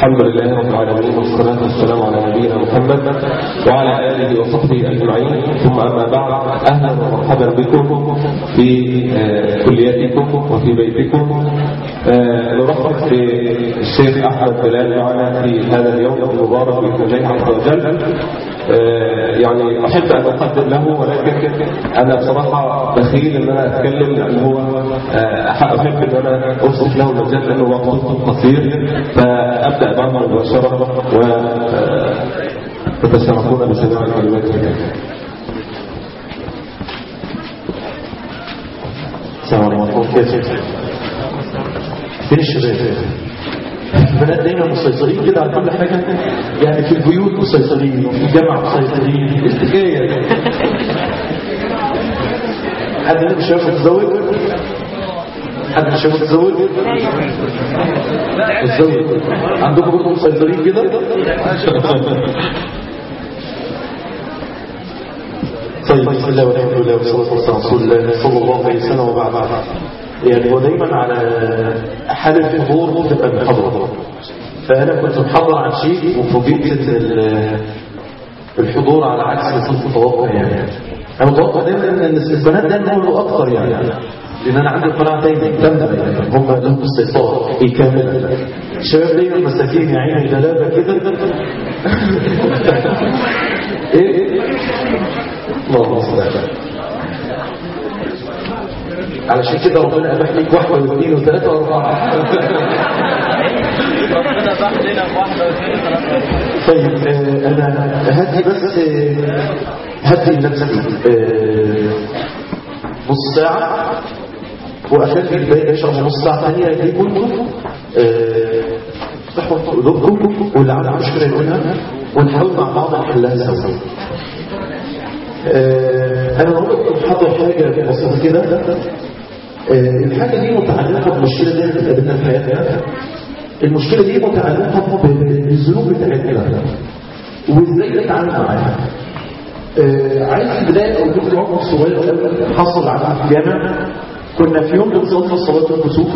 الحمد لله رب العالمين والصلاة والسلام على نبينا محمد وعلى آله وصحبه أجمعين ثم أما بعد أهلا ومرحبا بكم في آه، كليتكم وفي بيتكم آه، نرحب بالشيخ أحمد بلال معنا في هذا اليوم المبارك بإذن الله عز وجل آه، يعني أحب أن أقدم له ولكن أنا بصراحة بخيل أن أنا أتكلم لأن هو آه، أحب أن أنا أوصف له المجال لأنه وقته قصير فأبدأ معه مباشرة وتتشرفون بسماع الكلمات الكريمة السلام عليكم كيف فين الشباب البنات دايما مسيطرين كده على كل حاجة يعني في البيوت مسيطرين وفي الجامعة مسيطرين ايه الحكاية حد من الشباب متزوج حد من الشباب متزوج متزوج عندكم برضه مسيطرين كده طيب بسم الله والحمد لله والصلاة والسلام على رسول الله صلى الله عليه وسلم وبعد يعني هو دايما على حال الحضور بتبقى محاضرة فأنا كنت محضر عن شيء وفوجئت إن ال- الحضور على عكس ما كنت متوقع يعني أنا متوقع دايما إن البنات دايما يقولوا أكثر يعني لأن أنا عندي قناعة دايما كاملة يعني هم لهم السيطرة الكاملة الشباب دايما مساكين يا عيني جلابة كده إيه اللهم صل على النبي. علشان كده ربنا أباح ليك واحدة واثنين وثلاثة وأربعة ربنا باح لنا بواحدة واثنين وثلاثة طيب آه، أنا هدي بس آه، هدي لنفسي آه، نص ساعة وأخلي الباقي يشرب نص ساعة ثانية يجيبوا افتحوا قلوبكم واللي عنده مشكلة يقولها ونحاول مع بعض نحلها سوا آه، أنا النهارده كنت محضر حاجة بسيطة كده آه، الحاجة دي متعلقة بالمشكلة اللي احنا بتقابلنا في حياتنا المشكلة دي متعلقة بالذنوب بتاعتنا وازاي نتعامل معاها آه، عايز في البداية أقول لكم موقف صغير قوي حصل عندنا في الجامع كنا في يوم بنصلي صلاة الكسوف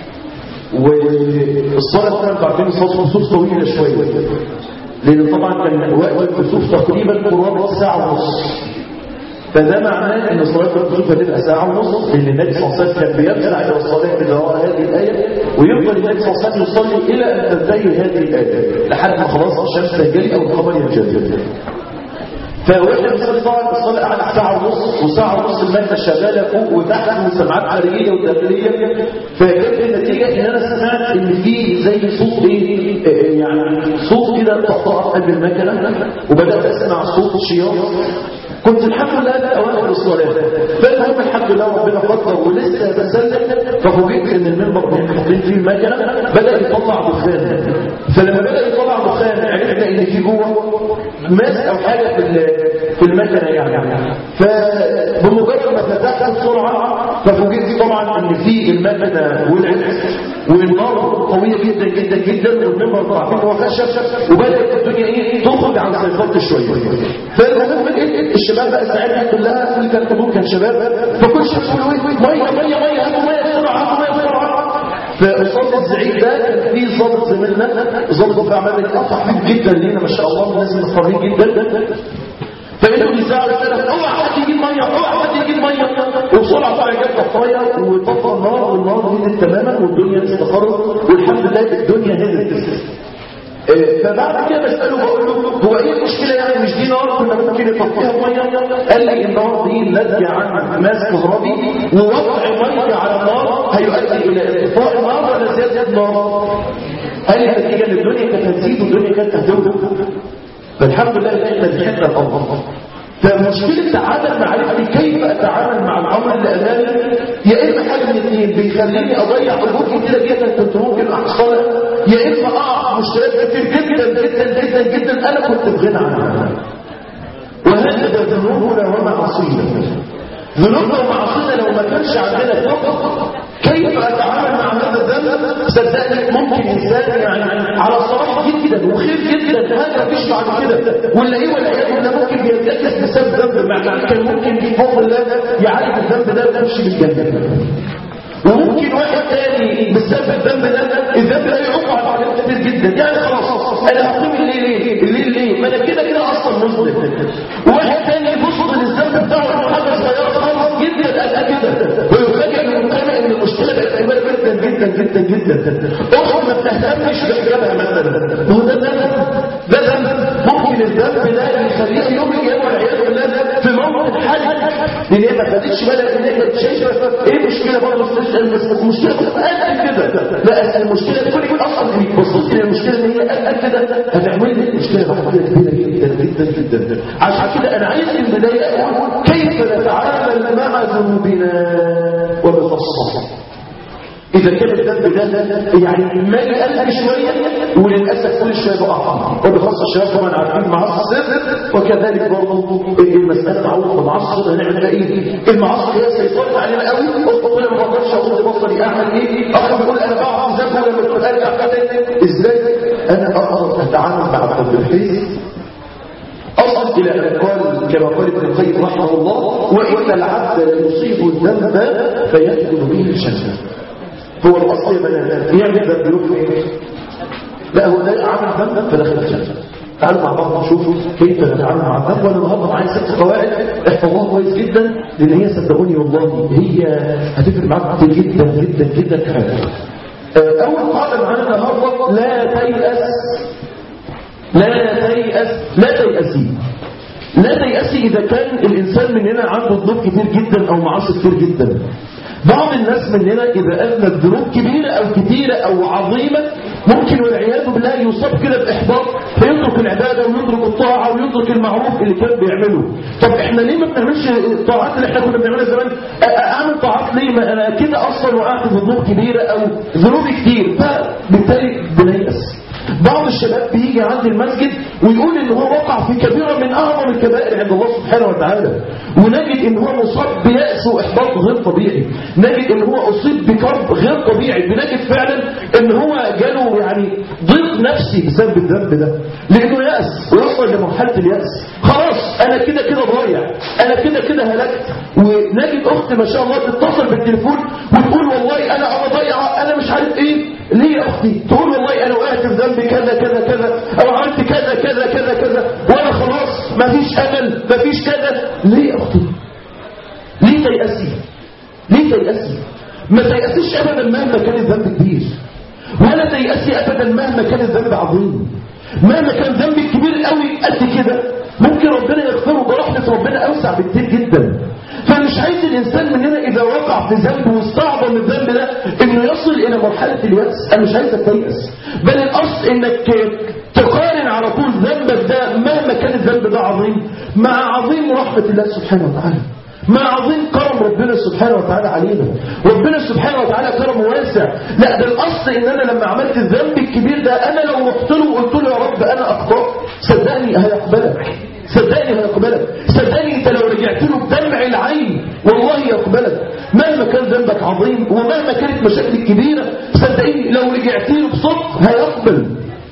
والصلاة كانت عارفين صلاة الكسوف طويلة شوية لأن طبعا كان وقت الكسوف تقريبا قرابة ساعة ونص فده معناه ان صلاه الكسوف هتبقى ساعه ونص لان النبي صلى الله عليه وسلم كان بيفزع الى الصلاه بدراء هذه الايه ويفضل النبي صلى الله عليه وسلم يصلي الى ان تنتهي هذه الايه لحد ما خلاص الشمس تنجلي او القمر ينجلي فواحنا بنصلي طبعا الصلاه قعدت ساعه ونص وساعه ونص الماده شغاله فوق وتحت وسماعات خارجيه وداخليه فكانت النتيجه ان انا سمعت ان في زي صوت ايه آه، يعني صوت كده طقطقه في قلب المكنه وبدات اسمع صوت شياط كنت الحمد لله في اوائل الصلاه فالمهم الحمد لله ربنا قدر ولسه بسلم ففوجئت ان المنبر اللي حاطين فيه المكنه بدا يطلع دخان فلما بدا يطلع دخان عرفنا ان في جوه ماس او حاجه في ال- في المكنه يعني فبمجرد ما فتحت بسرعه ففوجئت طبعا ان في المكنه ولعت والنار قويه جدا جدا جدا والمنبر طبعا فيه هو خشب وبدات الدنيا ايه تخرج عن سيطرتي شويه فالمهم إيه؟ الشباب بقى ساعتها كلها اللي كان حضور كان شباب فكل شاب يقول ايه ميه ميه ميه هاتوا ميه بسرعه هاتوا ميه بسرعه فقصاد الزعيم ده كان في ضابط زميلنا ضابط دفاع مدني قطع فيه جدا لينا ما شاء الله الناس محترمين جدا فإنه بيزعل السلف اوعى حد يجيب ميه اوعى حد يجيب ميه وبسرعه طلع جاب طفايه وطفى النار والنار هدت تماما والدنيا استقرت والحمد لله الدنيا هدت إيه، فبعد كده بسأله بقول له هو ايه المشكلة يعني مش دي نار كنا ممكن نطفيها مية قال لي النار دي ناتجة عن ماس كهربي ووضع مية على النار هيؤدي الى اطفاء النار ولا زيادة النار قال لي النتيجة ان الدنيا كانت هتزيد والدنيا كانت هتولد فالحمد لله ان احنا لحقنا الامر فمشكلة عدم معرفتي كيف اتعامل مع الامر اللي امامي يا اما حاجه من الاثنين بيخليني اضيع امور كتيره جدا كنت ممكن احصلها يا اما اقع في مشكلات كتير جدا جدا جدا جدا انا كنت في غنى عنها وهكذا ذنوبنا ومعاصينا ذنوبنا ومعاصينا لو ما كانش عندنا توبه كيف اتعامل مع هذا الذنب صدقني ممكن انسان يعني على صلاح جدا وخير جدا هذا مفيش بعد كده ولا ايه ولا ايه ولا ممكن بيرتكز بسبب ذنب معنى كان ممكن بفضل الله يعالج الذنب ده ويمشي بالجنه وممكن واحد تاني بسبب الذنب ده الذنب ده يعوق على حاجات كتير جدا يعني خلاص انا هقيم الليل ليه الليل ليه ما انا كده كده اصلا مذنب وواحد تاني يبص للذنب بتاعه انه حاجه صغيره خالص جدا قد كده ويفاجئ ان المجتمع ان المشكله بقت كبيره جدا جدا جدا جدا اخت ما بتهتمش بحجابها مثلا هو ده ذنب ده ذنب ممكن الذنب ده يخليها يوم القيامه والعياذ بالله في موقف حرج لان هي ما خدتش بالها ان هي شايفه ايه المشكله برضه المشكله قد كده لا المشكله تكون يكون اصلا انك بصيت للمشكله ان هي قد كده هتعمل لك مشكله بعد كده كبيره جدا جدا جدا عشان كده انا عايز من البدايه اقول كيف نتعامل مع ذنوبنا وبخاصه إذا كان الذنب ده يعني مالي قلب شوية وللأسف كل شوية بقع فيه وبخاصة الشباب طبعا عارفين معصر وكذلك برضه المسألة معروفة معصر هنعمل إيه؟ المعصر هي سيطرت علينا قوي أقول ما بقدرش أقول بطلي أعمل إيه؟ أخر بيقول أنا بقع في ذنب ولما تقول أرجع كده إزاي؟ أنا أقدر أتعامل مع الذنب بحيث أصل إلى أن قال كما قال ابن القيم رحمه الله وإن العبد يصيب الذنب فيدخل به الجنة هو الأصل يبقى يعمل ذنب يروح ايه لا هو ده عمل ذنب فدخل الجنة تعالوا مع بعض نشوف كيف نتعامل مع الذنب وانا النهارده معايا ست قواعد احفظوها كويس جدا لان هي صدقوني والله هي هتفرق معاك كتير جدا جدا جدا في حياتك اول قاعده معانا النهارده لا تيأس لا تيأس لا تيأسي لا تيأسي إذا كان الإنسان مننا عنده ذنوب كتير جدا أو معاصي كتير جدا بعض الناس مننا إذا أذنب ذنوب كبيرة أو كتيرة أو عظيمة ممكن والعياذ بالله يصاب كده بإحباط فيترك العبادة ويترك الطاعة ويترك المعروف اللي كان بيعمله طب إحنا ليه ما بنعملش الطاعات اللي إحنا كنا بنعملها زمان أعمل طاعات ليه ما أنا كده أصلا وقعت في ذنوب كبيرة أو ذنوب كتير فبالتالي بنيأس بعض الشباب بيجي عند المسجد ويقول ان هو وقع في كبيرة من اعظم الكبائر عند الله سبحانه وتعالى ونجد ان هو مصاب بيأس واحباط غير طبيعي نجد ان هو اصيب بكرب غير طبيعي بنجد فعلا ان هو جاله يعني ضيق نفسي بسبب الذنب ده لانه يأس ويصل لمرحلة اليأس خلاص انا كده كده ضايع انا كده كده هلكت ونجد اخت ما شاء الله تتصل بالتليفون وتقول والله انا انا ضايعه انا مش عارف ايه ليه يا اختي تقول والله انا وقعت في ذنب كذا كذا كذا او عملت كذا كذا كذا كذا وانا خلاص مفيش امل مفيش كذا ليه يا اختي ليه تيأسي ليه تيأسي ما تيأسيش ابدا مهما كان الذنب كبير ولا تيأسي ابدا مهما كان الذنب عظيم مهما كان ذنبك كبير قوي قد كده ممكن ربنا يغفره برحمة ربنا اوسع بكتير جدا فمش عايز الانسان مننا اذا وقع في ذنب واستعظم الذنب ده انه يصل الى مرحله الياس انا مش عايزك تيأس بل الاصل انك تقارن على طول ذنبك ده مهما كان الذنب ده عظيم مع عظيم رحمه الله سبحانه وتعالى مع عظيم كرم ربنا سبحانه وتعالى علينا ربنا سبحانه وتعالى كرم واسع لا ده الاصل ان انا لما عملت الذنب الكبير ده انا لو رحت له وقلت له يا رب انا اخطات صدقني هيقبلك صدقني هيقبلك صدقني انت لو رجعت له بدمع العين والله يقبلك مهما كان ذنبك عظيم ومهما كانت مشاكلك كبيرة صدقني لو رجعت له بصدق هيقبل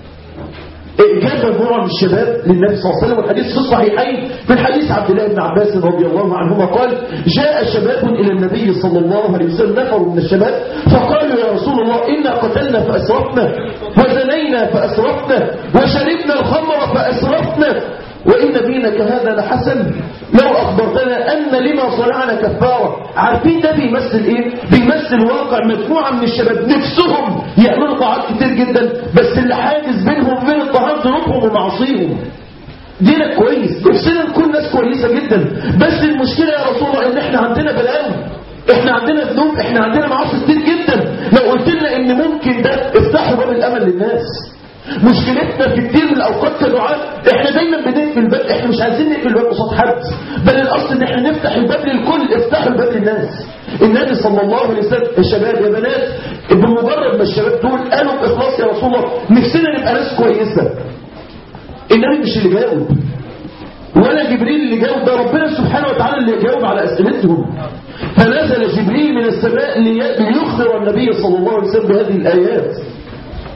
جاء مجموعة من الشباب للنبي صلى الله عليه وسلم والحديث في الصحيحين من حديث عبد الله بن عباس رضي الله عنهما قال جاء شباب إلى النبي صلى الله عليه وسلم نفر من الشباب فقالوا يا رسول الله إنا قتلنا فأسرفنا وزنينا فأسرفنا وشربنا الخمر فأسرفنا وإن دينك هذا لحسن لو أخبرتنا أن لما صنعنا كفارة عارفين ده بيمثل إيه؟ بيمثل واقع مجموعة من الشباب نفسهم يعملوا طاعات كتير جدا بس اللي حاجز بينهم وبين الطاعات ذنوبهم ومعاصيهم دينك كويس نفسنا نكون ناس كويسة جدا بس المشكلة يا رسول الله إن إحنا عندنا بلاوي احنا عندنا ذنوب احنا عندنا معاصي كتير جدا لو قلت لنا ان ممكن ده افتحوا باب الامل للناس مشكلتنا في كتير من الاوقات كدعاء احنا دايما بنقفل الباب احنا مش عايزين نقفل الباب قصاد حد بل الاصل ان احنا نفتح الباب للكل افتحوا الباب للناس النبي صلى الله عليه وسلم الشباب يا بنات بمجرد ما الشباب دول قالوا باخلاص يا رسول الله نفسنا نبقى ناس كويسه النبي مش اللي جاوب ولا جبريل اللي جاوب ده ربنا سبحانه وتعالى اللي جاوب على اسئلتهم فنزل جبريل من السماء ليخبر النبي صلى الله عليه وسلم بهذه الايات قل يا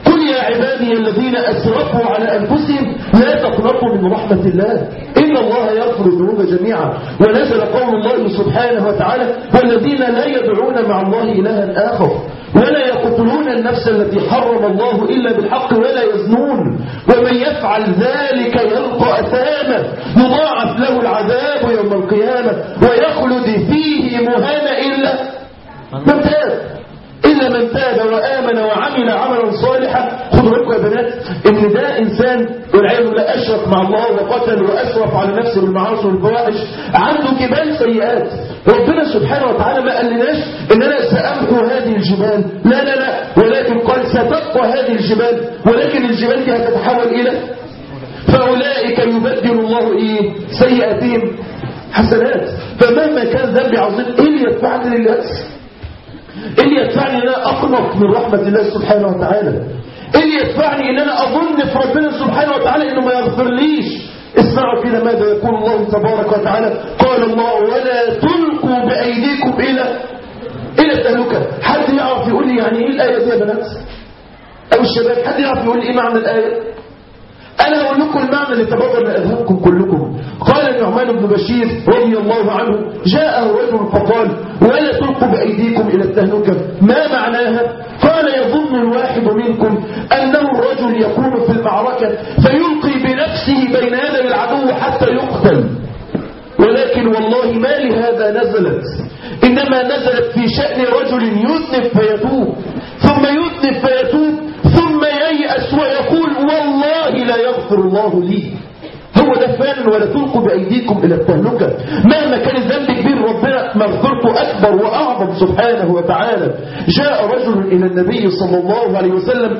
عبادي الذين أسرفوا على أنفسهم لا تقنطوا من رحمة الله إن الله يغفر الذنوب جميعا ونزل قول الله سبحانه وتعالى والذين لا يدعون مع الله إلها آخر ولا يقتلون النفس التي حرم الله إلا بالحق ولا يزنون ومن يفعل ذلك يلقى أثاما يضاعف له العذاب يوم القيامة ويخلد فيه مهانا إلا من تاب إلا من تاب وآمن وعمل عملا صالحا خدوا بالكم يا بنات إن ده إنسان والعياذ بالله أشرك مع الله وقتل وأسرف على نفسه بالمعاصي والفواحش عنده جبال سيئات ربنا سبحانه وتعالى ما قالناش إن أنا سأمحو هذه الجبال لا لا لا ولكن قال ستبقى هذه الجبال ولكن الجبال دي هتتحول إلى فأولئك يبدل الله إيه سيئاتهم حسنات فمهما كان ذنبي عظيم إيه اللي يدفعني لليأس إيه اللي يدفعني ان انا اقنط من رحمة الله سبحانه وتعالى إيه اللي يدفعني ان انا اظن في ربنا سبحانه وتعالى انه ما يغفرليش اسمعوا كده ماذا يقول الله تبارك وتعالى قال الله ولا تلقوا بايديكم الى الى التهلكه حد يعرف يقول لي يعني ايه الايه دي يا بنات او الشباب حد يعرف يقول لي ايه معنى الايه أنا أقول لكم المعنى اللي تبادر لأذهبكم كلكم قال النعمان بن بشير رضي الله عنه جاءه رجل فقال ولا تلقوا بأيديكم إلى التهلكة ما معناها قال يظن الواحد منكم أنه الرجل يكون في المعركة فيلقي بنفسه بين يدي العدو حتى يقتل ولكن والله ما لهذا نزلت إنما نزلت في شأن رجل يذنب فيتوب ثم يذنب فيتوب ثم ييأس ويقول والله لا يغفر الله لي هو ده فعلا ولا تلقوا بأيديكم إلى التهلكة مهما كان الذنب كبير ربنا مغفرته أكبر وأعظم سبحانه وتعالى جاء رجل إلى النبي صلى الله عليه وسلم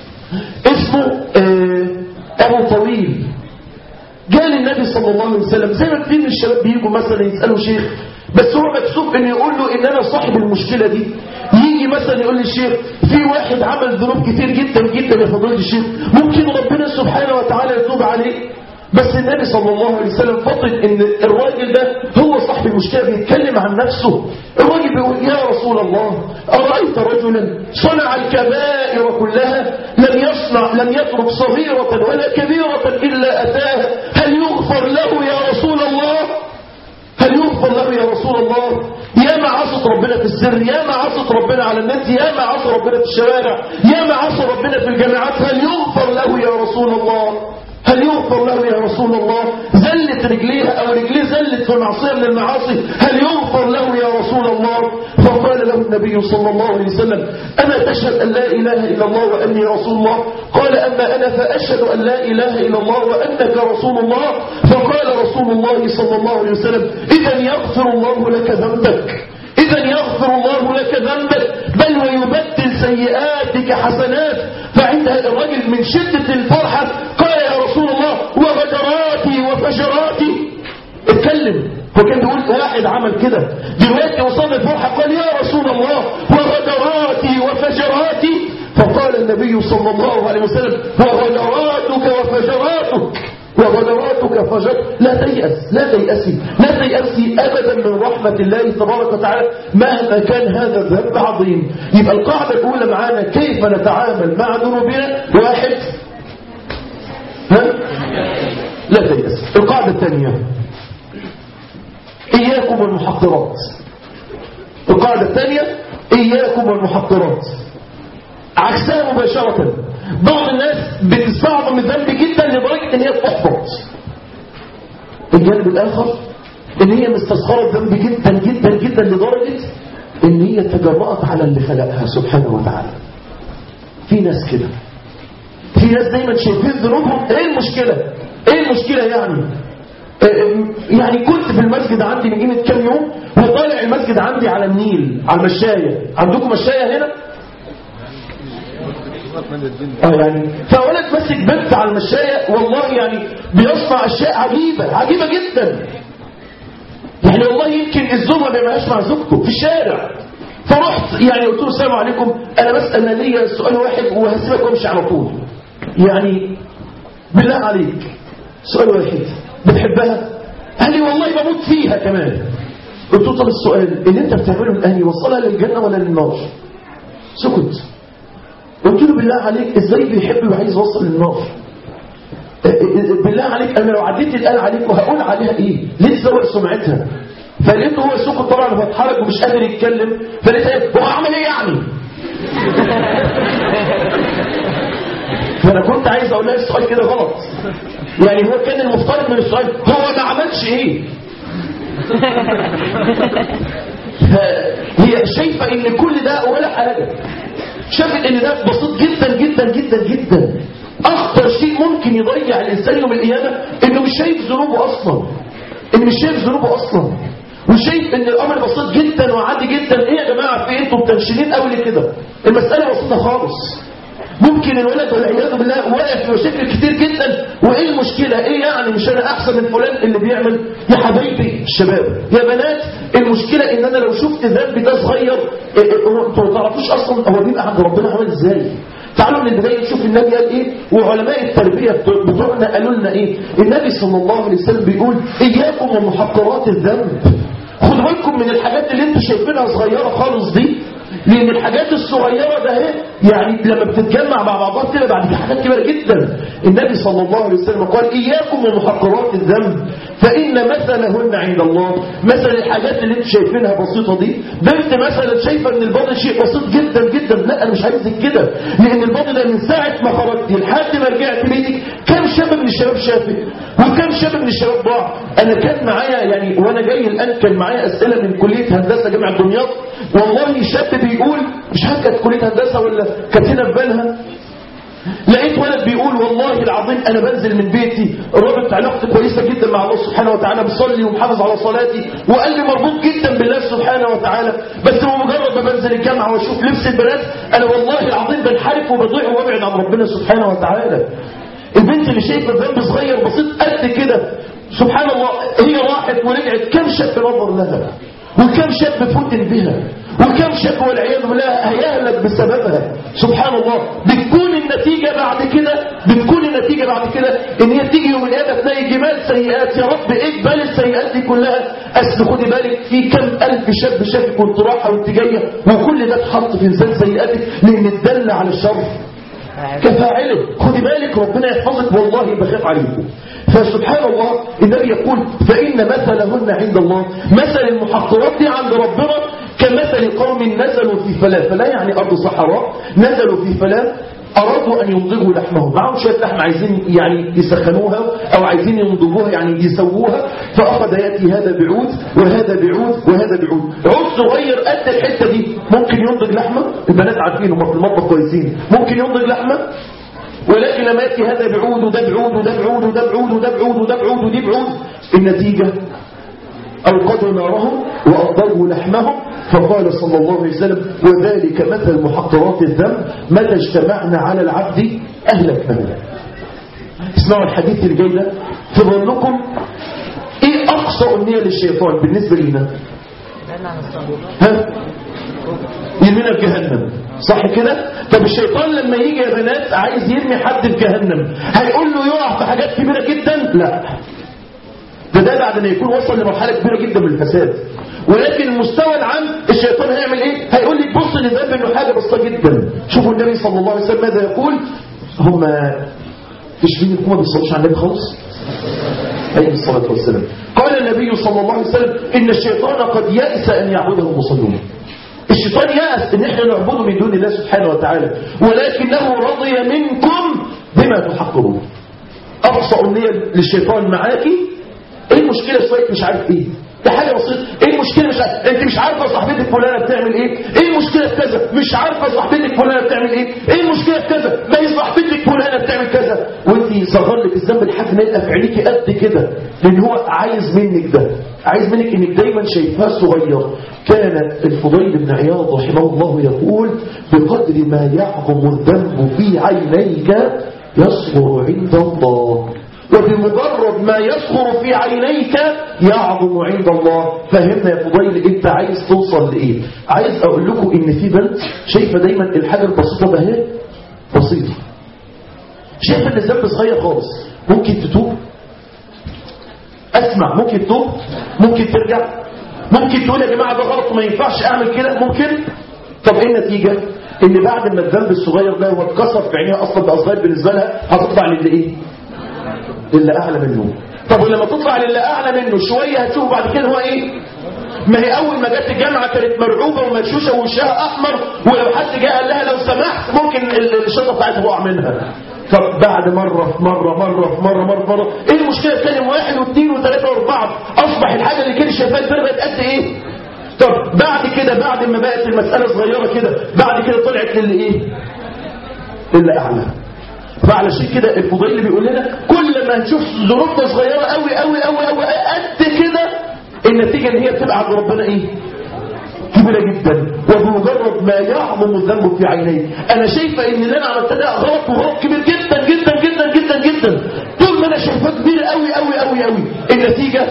اسمه آه أبو طويل جاء للنبي صلى الله عليه وسلم زي ما كتير من الشباب بيجوا مثلا يسألوا شيخ بس هو مكسوف ان يقول له ان انا صاحب المشكلة دي يجي مثلا يقول للشيخ في واحد عمل ذنوب كتير جدا جدا يا فضيله الشيخ ممكن ربنا سبحانه وتعالى يتوب عليه بس النبي صلى الله عليه وسلم فطن ان الراجل ده هو صاحب المشكلة بيتكلم عن نفسه الراجل بيقول يا رسول الله أرأيت رجلا صنع الكبائر كلها لم يصنع لم يترك صغيرة ولا كبيرة إلا أتاها هل يغفر له يا رسول الله هل يغفر له يا رسول الله يا ما عصت ربنا في السر يا ما عصت ربنا على النت يا ما عصى ربنا في الشوارع يا ما عصى ربنا في الجامعات هل يغفر له يا رسول الله هل يغفر له يا رسول الله زلت رجليها أو رجليه زلت في معصية من المعاصي هل يغفر له يا رسول الله فقال له النبي صلى الله عليه وسلم أما تشهد أن لا إله إلا الله وأني رسول الله قال أما أنا فأشهد أن لا إله إلا الله وأنك رسول الله فقال رسول الله صلى الله عليه وسلم إذا يغفر الله لك ذنبك إذا يغفر الله لك ذنبك بل ويبدل سيئاتك حسنات فعندها الرجل من شدة الفرحة قال يا رسول الله وغدراتي وفجراتي اتكلم هو كان بيقول واحد عمل كده دلوقتي وصل الفرحة قال يا رسول الله وغدراتي وفجراتي فقال النبي صلى الله عليه وسلم وغدراتك وفجراتك وغدراتك فجر لا تيأس لا تيأسي لا تيأسي أبدا من رحمة الله تبارك وتعالى مهما كان هذا الذنب عظيم يبقى القاعدة الأولى معانا كيف نتعامل مع ذنوبنا واحد ها؟ لا تيأس القاعدة الثانية إياكم والمحقرات القاعدة الثانية إياكم والمحقرات عكسها مباشرة بعض الناس بتستعظم الذنب جدا لدرجة ان هي تحبط الجانب الاخر ان هي مستصغره الذنب جدا جدا جدا لدرجة ان هي تجرأت على اللي خلقها سبحانه وتعالى في ناس كده في ناس دايما شايفين ذنوبهم ايه المشكلة ايه المشكلة يعني يعني كنت في المسجد عندي من قيمة كام يوم وطالع المسجد عندي على النيل على المشاية عندكم مشاية هنا اه يعني فولد ماسك بنت على المشاية والله يعني بيصنع اشياء عجيبة عجيبة جدا يعني والله يمكن الزوج ما بيعملهاش مع زوجته في الشارع فرحت يعني قلت له السلام عليكم انا بس انا ليا سؤال واحد وهسيبك وامشي على طول يعني بالله عليك سؤال واحد بتحبها قال لي والله بموت فيها كمان قلت له طب السؤال اللي انت بتعمله الان يوصلها للجنة ولا للنار سكت قلت له بالله عليك ازاي بيحب وعايز يوصل للنار بالله عليك انا لو عديت الآن عليك وهقول عليها ايه ليه تزور سمعتها فلقيته هو سكت طبعا هو اتحرك ومش قادر يتكلم فلقيت ايه هو عمل ايه يعني فانا كنت عايز اقول لها السؤال كده غلط يعني هو كان المفترض من السؤال هو ما عملش ايه هي شايفه ان كل ده ولا حاجه شافت ان ده بسيط جدا جدا جدا جدا اخطر شيء ممكن يضيع الانسان يوم القيامه انه مش شايف ذنوبه اصلا انه مش شايف ذنوبه اصلا وشايف ان الامر بسيط جدا وعادي جدا ايه يا جماعه في إيه؟ انتوا متنشنين قوي ليه كده المساله بسيطه خالص ممكن الولد والعياذ بالله واقع في مشاكل كتير جدا وايه المشكله ايه يعني مش انا احسن من فلان اللي بيعمل يا حبايبي الشباب يا بنات المشكله ان انا لو شفت ذنب ده صغير إيه إيه هو انتوا ما تعرفوش اصلا هو بيبقى عند ربنا عامل ازاي تعالوا من البدايه نشوف النبي قال ايه وعلماء التربيه بتوع- بتوعنا قالوا لنا ايه النبي صلى الله عليه وسلم بيقول اياكم ومحقرات الذنب خدوا بالكم من الحاجات اللي انتوا شايفينها صغيره خالص دي لان الحاجات الصغيره ده اهي يعني لما بتتجمع مع بعضها كده بعد كده حاجات كبيره جدا النبي صلى الله عليه وسلم قال اياكم ومحقرات الذنب فان مثلهن عند الله مثل الحاجات اللي انتوا شايفينها بسيطه دي بنت مثلا شايفه ان الباضي شيء بسيط جدا جدا لا انا مش عايزك كده لان الباضي ده من ساعه ما خرجتي لحد ما رجعت بيتك كم شاب من الشباب شافك وكم شاب من الشباب ضاع انا كان معايا يعني وانا جاي الان كان معايا اسئله من كليه هندسه جامعه دمياط والله شاب بيقول مش عارف كانت كليه هندسه ولا كانت هنا في بالها لقيت ولد بيقول والله العظيم انا بنزل من بيتي رابط علاقتي كويسه جدا مع الله سبحانه وتعالى بصلي ومحافظ على صلاتي وقلبي مربوط جدا بالله سبحانه وتعالى بس بمجرد ما بنزل الجامعه واشوف لبس البنات انا والله العظيم بنحرف وبضيع وابعد عن ربنا سبحانه وتعالى البنت اللي شايفه ذنب صغير بسيط قد كده سبحان الله هي راحت ورجعت كم شاب نظر لها وكم شاب فتن بها وكم شاب والعياذ بالله هيهلك بسببها سبحان الله بتكون النتيجة بعد كده بتكون النتيجة بعد كده ان هي تيجي يوم القيامة تلاقي جمال سيئات يا رب اقبل السيئات دي كلها اصل خدي بالك في كم الف شاب شافك وانت رايحه وانت جايه وكل ده اتحط في ميزان سيئاتك لان اتدل على الشر كفاعله خدي بالك ربنا يحفظك والله بخاف عليكم فسبحان الله النبي يقول فإن مثلهن عند الله مثل المحقرات دي عند ربنا كمثل قوم نزلوا في فلاة فلا يعني أرض صحراء نزلوا في فلاة أرادوا أن ينضجوا لحمهم معهم شوية لحم عايزين يعني يسخنوها أو عايزين ينضجوها يعني يسووها فأخذ يأتي هذا بعود وهذا بعود وهذا بعود عود صغير قد الحتة دي ممكن ينضج لحمة البنات عارفين هم في المطبخ كويسين ممكن ينضج لحمة ولكن لما يأتي هذا بعود وده بعود وده بعود وده بعود وده بعود وده بعود ودي بعود النتيجة أوقدوا نارهم وأضروا لحمهم فقال صلى الله عليه وسلم وذلك مثل محقرات الذنب متى اجتمعنا على العبد أهلكناه اسمعوا الحديث الجاي ده في ظنكم ايه اقصى امنيه للشيطان بالنسبه لنا ها يرمينا في جهنم صح كده طب الشيطان لما يجي يا بنات عايز يرمي حد في جهنم هيقول له يقع في حاجات كبيره جدا لا ده ده بعد ما يكون وصل لمرحله كبيره جدا من الفساد ولكن المستوى العام الشيطان هيعمل ايه هيقول لك بص للذنب انه حاجه بسيطه جدا شوفوا النبي صلى الله عليه وسلم ماذا يقول هم مش مين هم ما بيصلوش على النبي خالص عليه الصلاه والسلام قال النبي صلى الله عليه وسلم ان الشيطان قد يأس ان يعبده المصلون الشيطان يأس ان احنا نعبده من دون الله سبحانه وتعالى ولكنه رضي منكم بما تحقرون اقصى امنيه للشيطان معاكي ايه المشكله شويه مش عارف ايه ده حاجه بسيطه ايه المشكله مش عارف انت مش عارفه صاحبتك فلانه بتعمل ايه ايه المشكله في كذا مش عارفه صاحبتك فلانه بتعمل ايه ايه المشكله في كذا ما هي صاحبتك فلانه بتعمل كذا وانت صغر لك الذنب لحد ما يبقى في عينيكي قد كده لان هو عايز منك ده عايز منك انك دايما شايفاه صغير كان الفضيل بن عياض رحمه الله يقول بقدر ما يعظم الذنب في عينيك يصغر عند الله وبمجرد ما يصغر في عينيك يعظم عند الله فهمنا يا فضيل انت عايز توصل لايه عايز اقول لكم ان في بنت شايفه دايما الحاجه البسيطه ده هي بسيطه شايفه ان الذنب صغير خالص ممكن تتوب اسمع ممكن تتوب ممكن ترجع ممكن تقول يا جماعه ده غلط وما ينفعش اعمل كده ممكن طب ايه النتيجه ان بعد ما الذنب الصغير ده هو اتكسر في عينيها اصلا بقى صغير بالنسبه لها هتطلع للي ايه للي اعلى منه طب ولما تطلع للي اعلى منه شويه هتشوف بعد كده هو ايه ما هي اول ما جت الجامعه كانت مرعوبه ومرشوشه ووشها احمر ولو حد جه قال لها لو سمحت ممكن ال- الشنطه بتاعتها تقع منها طب بعد مرة في مرة مرة في مرة مرة في مرة ايه المشكلة تكلم واحد واثنين وثلاثة واربعة اصبح الحاجة اللي كانت شايفاها الفرق بقت قد ايه طب بعد كده بعد ما بقت المسألة صغيرة كده بعد كده طلعت للي ايه للي اعلى فعلشان كده الفضيل بيقول لنا كل ما نشوف ظروفنا صغيرة قوي قوي قوي قوي قد كده النتيجة ان هي بتبقى عند ربنا ايه كبيرة جدا وبمجرد ما يعظم الذنب في عيني انا شايفة ان اللي انا عملته ده غلط وغلط كبير جدا جدا جدا جدا جدا طول ما انا شايفاه كبير قوي قوي قوي قوي النتيجة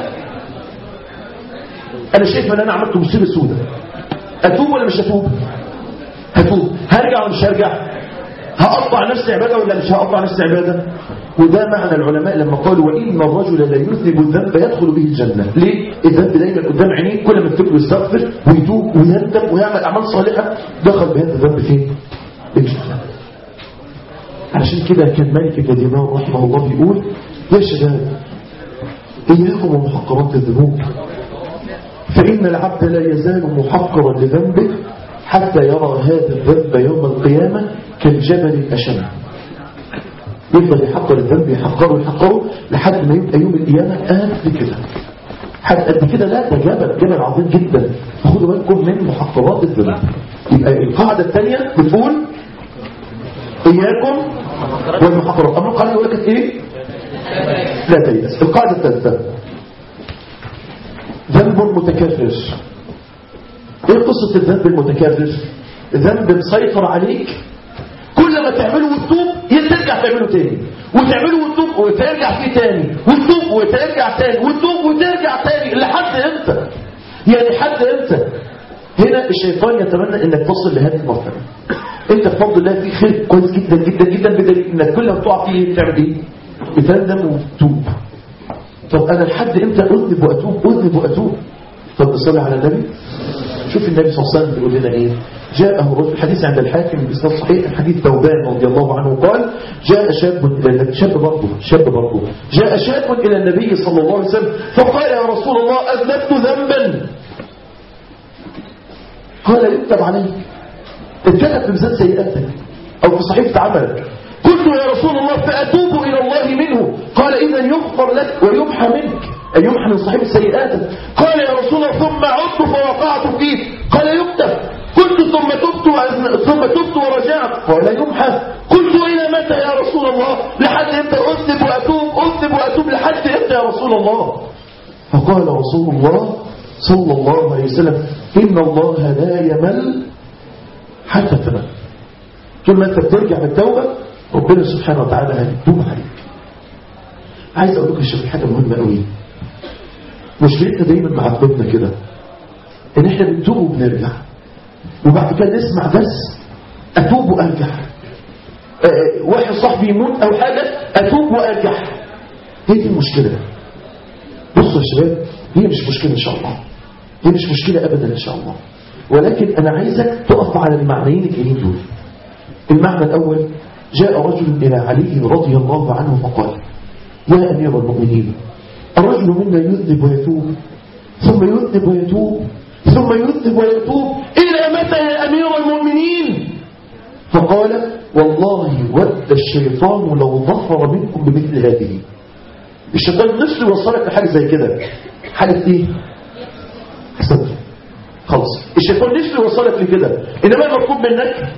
انا شايفة ان انا عملت مصيبة سودة اتوب ولا مش اتوب هتوب هرجع ولا مش هرجع هقطع نفسي عبادة ولا مش هقطع نفسي عبادة وده معنى العلماء لما قالوا وإن الرجل لا يذنب الذنب يدخل به الجنة ليه؟ الذنب دايما قدام عينيه كل ما تفكر يستغفر ويتوب ويندم ويعمل أعمال صالحة دخل بهذا الذنب فين؟ الجنة علشان كده كان مالك بن دينار رحمه الله بيقول يا شباب إياكم ومحقرات الذنوب فإن العبد لا يزال محقرا لذنبه حتى يرى هذا الذنب يوم القيامة كالجبل الأشم يفضل يحقر الذنب يحقره يحقره لحد ما يبقى يوم القيامة قد كده حد قد كده لا ده جبل جبل عظيم جدا فخدوا بالكم من محقرات الذنب يبقى القاعدة الثانية بتقول إياكم والمحقرات أما القاعدة يقول لك إيه لا تيأس القاعدة الثالثة ذنب متكرر ايه قصة الذنب المتكرر ذنب مسيطر عليك كل ما تعمله وتتوب ترجع تعمله تاني وتعمله وتتوب وترجع فيه تاني وتتوب وترجع تاني وتتوب وترجع تاني لحد امتى يعني لحد امتى هنا الشيطان يتمنى انك تصل لهذه المرحله انت بفضل الله في خير كويس جدا جدا جدا بدليل انك كل ما تقع فيه بتعمل ايه بتندم وتتوب طب انا لحد امتى اذنب واتوب اذنب واتوب طب نصلي على النبي شوف النبي صلى الله عليه وسلم بيقول لنا ايه جاءه رجل الحديث عند الحاكم بإسناد صحيح حديث ثوبان رضي الله عنه قال جاء شاب إلى شاب برضه شاب برضه جاء شاب إلى النبي صلى الله عليه وسلم فقال يا رسول الله أذنبت ذنبا قال يكتب عليك اتكتب في ميزان سيئاتك أو في صحيفة عملك قلت يا رسول الله فأتوب إلى الله منه قال إذا يغفر لك ويمحى منك أي يمحى من صحيفة سيئاتك قال يا رسول الله ثم عدت فوقعت فيه قال يكتب قلت ثم تبت وأذن- ثم تبت ورجعت قال يمحى قلت إلى متى يا رسول الله لحد امتى أذنب وأتوب أذنب وأتوب لحد امتى يا رسول الله فقال رسول الله صلى الله عليه وسلم إن الله لا يمل حتى تمل طول ما انت بترجع بالتوبة ربنا سبحانه وتعالى هيتوب عليك عايز اقول لكم يا شباب حاجه مهمه قوي مشكلتنا دايما مع قلوبنا كده ان احنا بنتوب وبنرجع وبعد كده نسمع درس اتوب وارجع آه، واحد صاحبي يموت او حاجه اتوب وارجع هي دي المشكله بصوا يا شباب هي مش مشكله ان شاء الله هي مش مشكله ابدا ان شاء الله ولكن انا عايزك تقف على المعنيين الجايين دول المعنى الأول جاء رجل إلى علي رضي الله عنه فقال يا أمير المؤمنين الرجل منا يذنب ويتوب ثم يذنب ويتوب ثم يذنب ويتوب إلى متى يا أمير المؤمنين فقال والله ود الشيطان لو ظفر منكم بمثل هذه الشيطان نفسه يوصلك لحاجة زي كده حاجة ايه حسن خلاص الشيطان نفسه يوصلك لكده انما المطلوب منك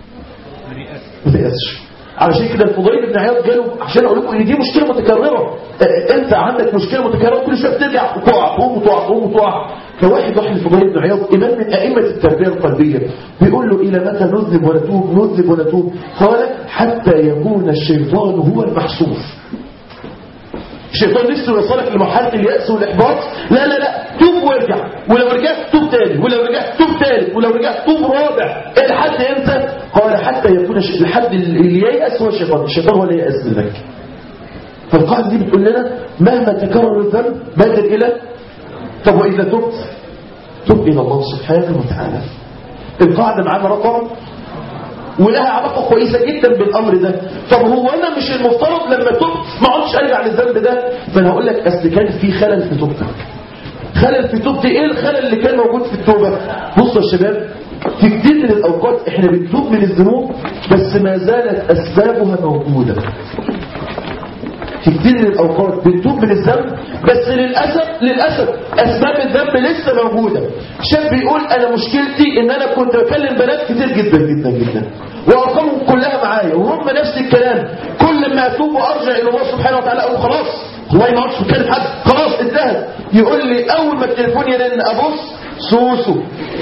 ما تيأسش علشان كده الفضيل بن عياض جاله عشان اقول لكم ان دي مشكله متكرره آه، انت عندك مشكله متكرره كل شويه بترجع وتقع تقوم وتقع تقوم وتقع فواحد راح للفضيل بن عياض امام من ائمه التربيه القلبيه بيقول له الى متى نذنب ونتوب نذنب ونتوب قال حتى يكون الشيطان هو المحسوس الشيطان نفسه يوصلك لمرحله اليأس والإحباط لا لا لا توب وارجع ولو رجعت توب تاني ولو رجعت توب تالت ولو رجعت توب رابع إيه لحد امتى قال حتى يكون الش- لحد اللي ييأس هو الشيطان الشيطان هو اللي ييأس منك فالقاعدة دي بتقول لنا مهما تكرر الذنب بادر إلى طب وإذا تبت تب إلى الله سبحانه وتعالى القاعدة معانا رقم ولها علاقه كويسه جدا بالامر ده طب هو انا مش المفترض لما تبت ما اقعدش ارجع للذنب ده فانا هقول لك اصل كان في خلل في توبتك خلل في توبتي ايه الخلل اللي كان موجود في التوبه بصوا يا شباب في كتير من الاوقات احنا بنتوب من الذنوب بس ما زالت اسبابها موجوده في كتير من الاوقات بنتوب من الذنب بس للاسف للاسف اسباب الذنب لسه موجوده شاب بيقول انا مشكلتي ان انا كنت بكلم بنات كتير جدا جدا جدا وارقامهم كلها معايا وهم نفس الكلام كل ما اتوب وارجع الى الله سبحانه وتعالى اقول خلاص والله ما عادش بكلم حد خلاص انتهت يقول لي اول ما التليفون يرن ابص سوسو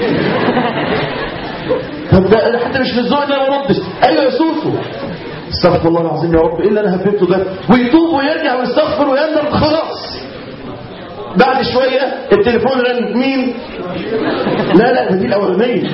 طب ده انا حتى مش في الذوق ان انا ما اردش ايوه يا سوسو استغفر الله العظيم يا رب ايه اللي انا هببته ده ويتوب ويرجع ويستغفر ويندم خلاص بعد شويه التليفون رن مين لا لا ده دي الاولانيه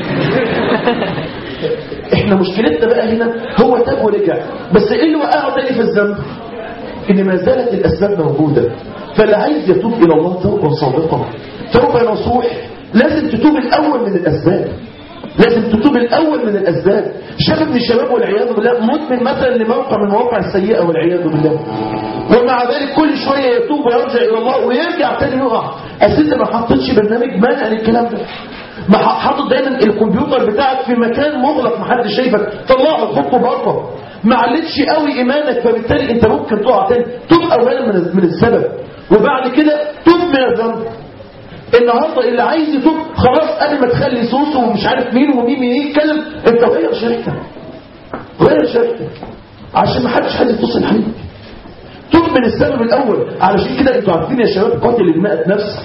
احنا مشكلتنا بقى هنا هو تاب ورجع بس ايه اللي وقعه تاني في الذنب ان ما زالت الاسباب موجوده فاللي عايز يتوب الى الله توبه صادقه توبه نصوح لازم تتوب الاول من الاسباب لازم تتوب الاول من الاسباب شاب من الشباب والعياذ بالله مدمن مثلا لموقع من المواقع السيئه والعياذ بالله ومع ذلك كل شويه يتوب ويرجع الى الله ويرجع تاني يقع اساسا ما حطيتش برنامج مانع للكلام ده ما حاطط دايما الكمبيوتر بتاعك في مكان مغلق محدش شايفك طلعه حطه بره ما علتش قوي ايمانك فبالتالي انت ممكن تقع تاني توب اولا من من السبب وبعد كده توب من الذنب النهارده اللي عايز يتوب خلاص قبل ما تخلي سوسو ومش عارف مين ومين مين يتكلم انت غير شريكتك غير شريكتك عشان ما حدش عايز يتصل عليك توب من السبب الاول علشان كده انتوا عارفين يا شباب قاتل المئة نفس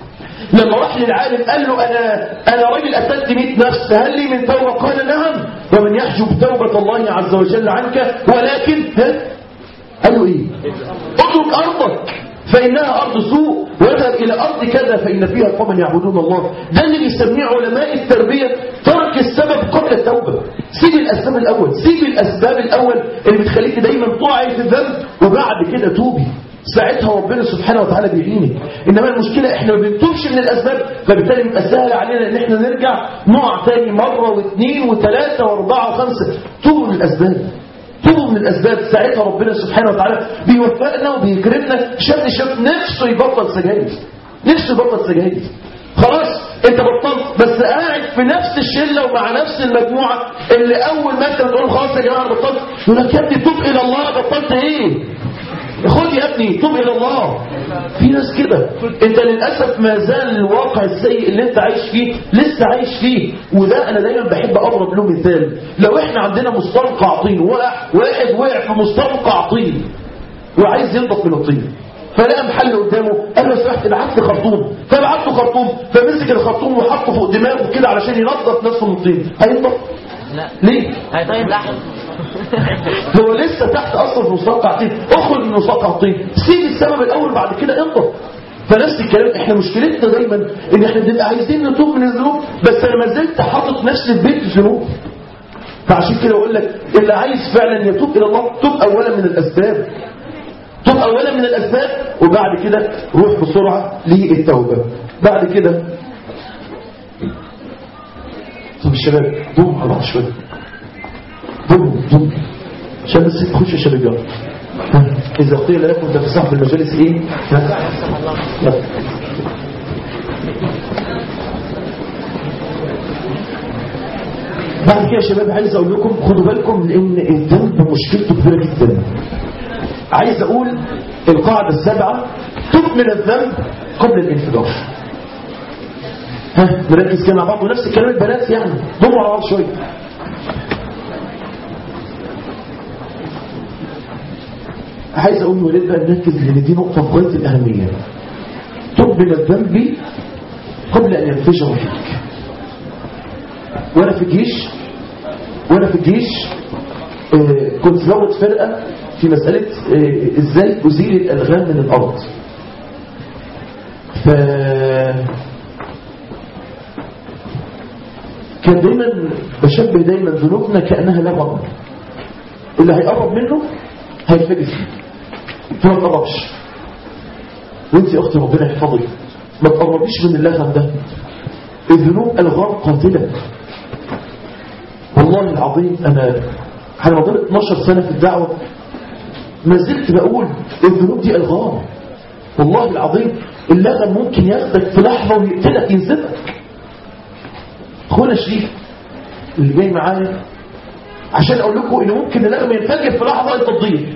لما راح للعالم قال له انا انا راجل قتلت 100 نفس هل لي من توبه قال نعم ومن يحجب توبه الله عز وجل عنك ولكن ها قال له ايه اترك ارضك فإنها أرض سوء واذهب إلى أرض كذا فإن فيها قوما يعبدون الله ده اللي بيسميه علماء التربية ترك السبب قبل التوبة سيب الأسباب الأول سيب الأسباب الأول اللي بتخليك دايما تقعي في الذنب وبعد كده توبي ساعتها ربنا سبحانه وتعالى بيعينك انما المشكله احنا ما بنتوبش من الاسباب فبالتالي بيبقى سهل علينا ان احنا نرجع نقع تاني مره واثنين وثلاثه واربعه وخمسه توبوا من الاسباب توبوا من الاسباب ساعتها ربنا سبحانه وتعالى بيوفقنا وبيكرمنا شاب شاب نفسه يبطل سجاير نفسه يبطل سجاير خلاص انت بطلت بس قاعد في نفس الشله ومع نفس المجموعه اللي اول ما انت بتقول خلاص يا جماعه انا بطلت يقول لك يا ابني توب الى الله بطلت ايه خد يا ابني توب الى الله في ناس كده انت للاسف ما زال الواقع السيء اللي انت عايش فيه لسه عايش فيه وده انا دايما بحب اضرب له مثال لو احنا عندنا مستنقع طين واحد وقع في مستنقع طين وعايز ينضف من الطين فلقى محل قدامه قال له سمحت ابعت لي خرطوم فبعت له خرطوم فمسك الخرطوم وحطه فوق دماغه كده علشان ينضف نفسه من الطين هينضف لا ليه هيطيب تحت هو لسه تحت اصلا في مستنقع طين اخرج من مستنقع طين سيب السبب الاول بعد كده انضف فنفس الكلام احنا مشكلتنا دايما ان احنا بنبقى عايزين نتوب من الذنوب بس انا ما زلت حاطط نفسي في بيت الذنوب فعشان كده اقول لك اللي عايز فعلا يتوب الى الله توب اولا من الاسباب توب اولا من الاسباب وبعد كده روح بسرعه للتوبه بعد كده طب الشباب ضم على بعض شويه ضم ضم عشان بس تخش يا شباب يلا ها، اذا قيل لكم تفسحوا في المجالس ايه ها؟ يلا. بعد كده يا شباب عايز اقول لكم خدوا بالكم لان الذنب مشكلته كبيره جدا عايز اقول القاعده السابعه تب من الذنب قبل الانفجار ها نركز كده مع بعض ونفس الكلام البنات يعني ضموا على بعض شويه عايز اقول ولاد بقى نركز لان دي نقطه في غايه الاهميه تب من الذنب قبل ان ينفجر فيك وانا في الجيش وانا في الجيش آه، كنت زود فرقه في مساله آه، ازاي ازيل الالغام من الارض ف كان دايما بشبه دايما ذنوبنا كانها لغم اللي هيقرب منه هيتفجر فيه فما تقربش وانت يا اختي ربنا يحفظك ما تقربيش من اللغم ده الذنوب الغام قاتله والله والله العظيم أنا على مدار 12 سنة في الدعوة ما زلت بقول الذنوب دي ألغام والله العظيم اللغم ممكن ياخدك في لحظة ويقتلك ينزفك أخونا شريف اللي جاي معايا عشان أقول لكم إن ممكن اللغم ينفجر في لحظة أنت تضيع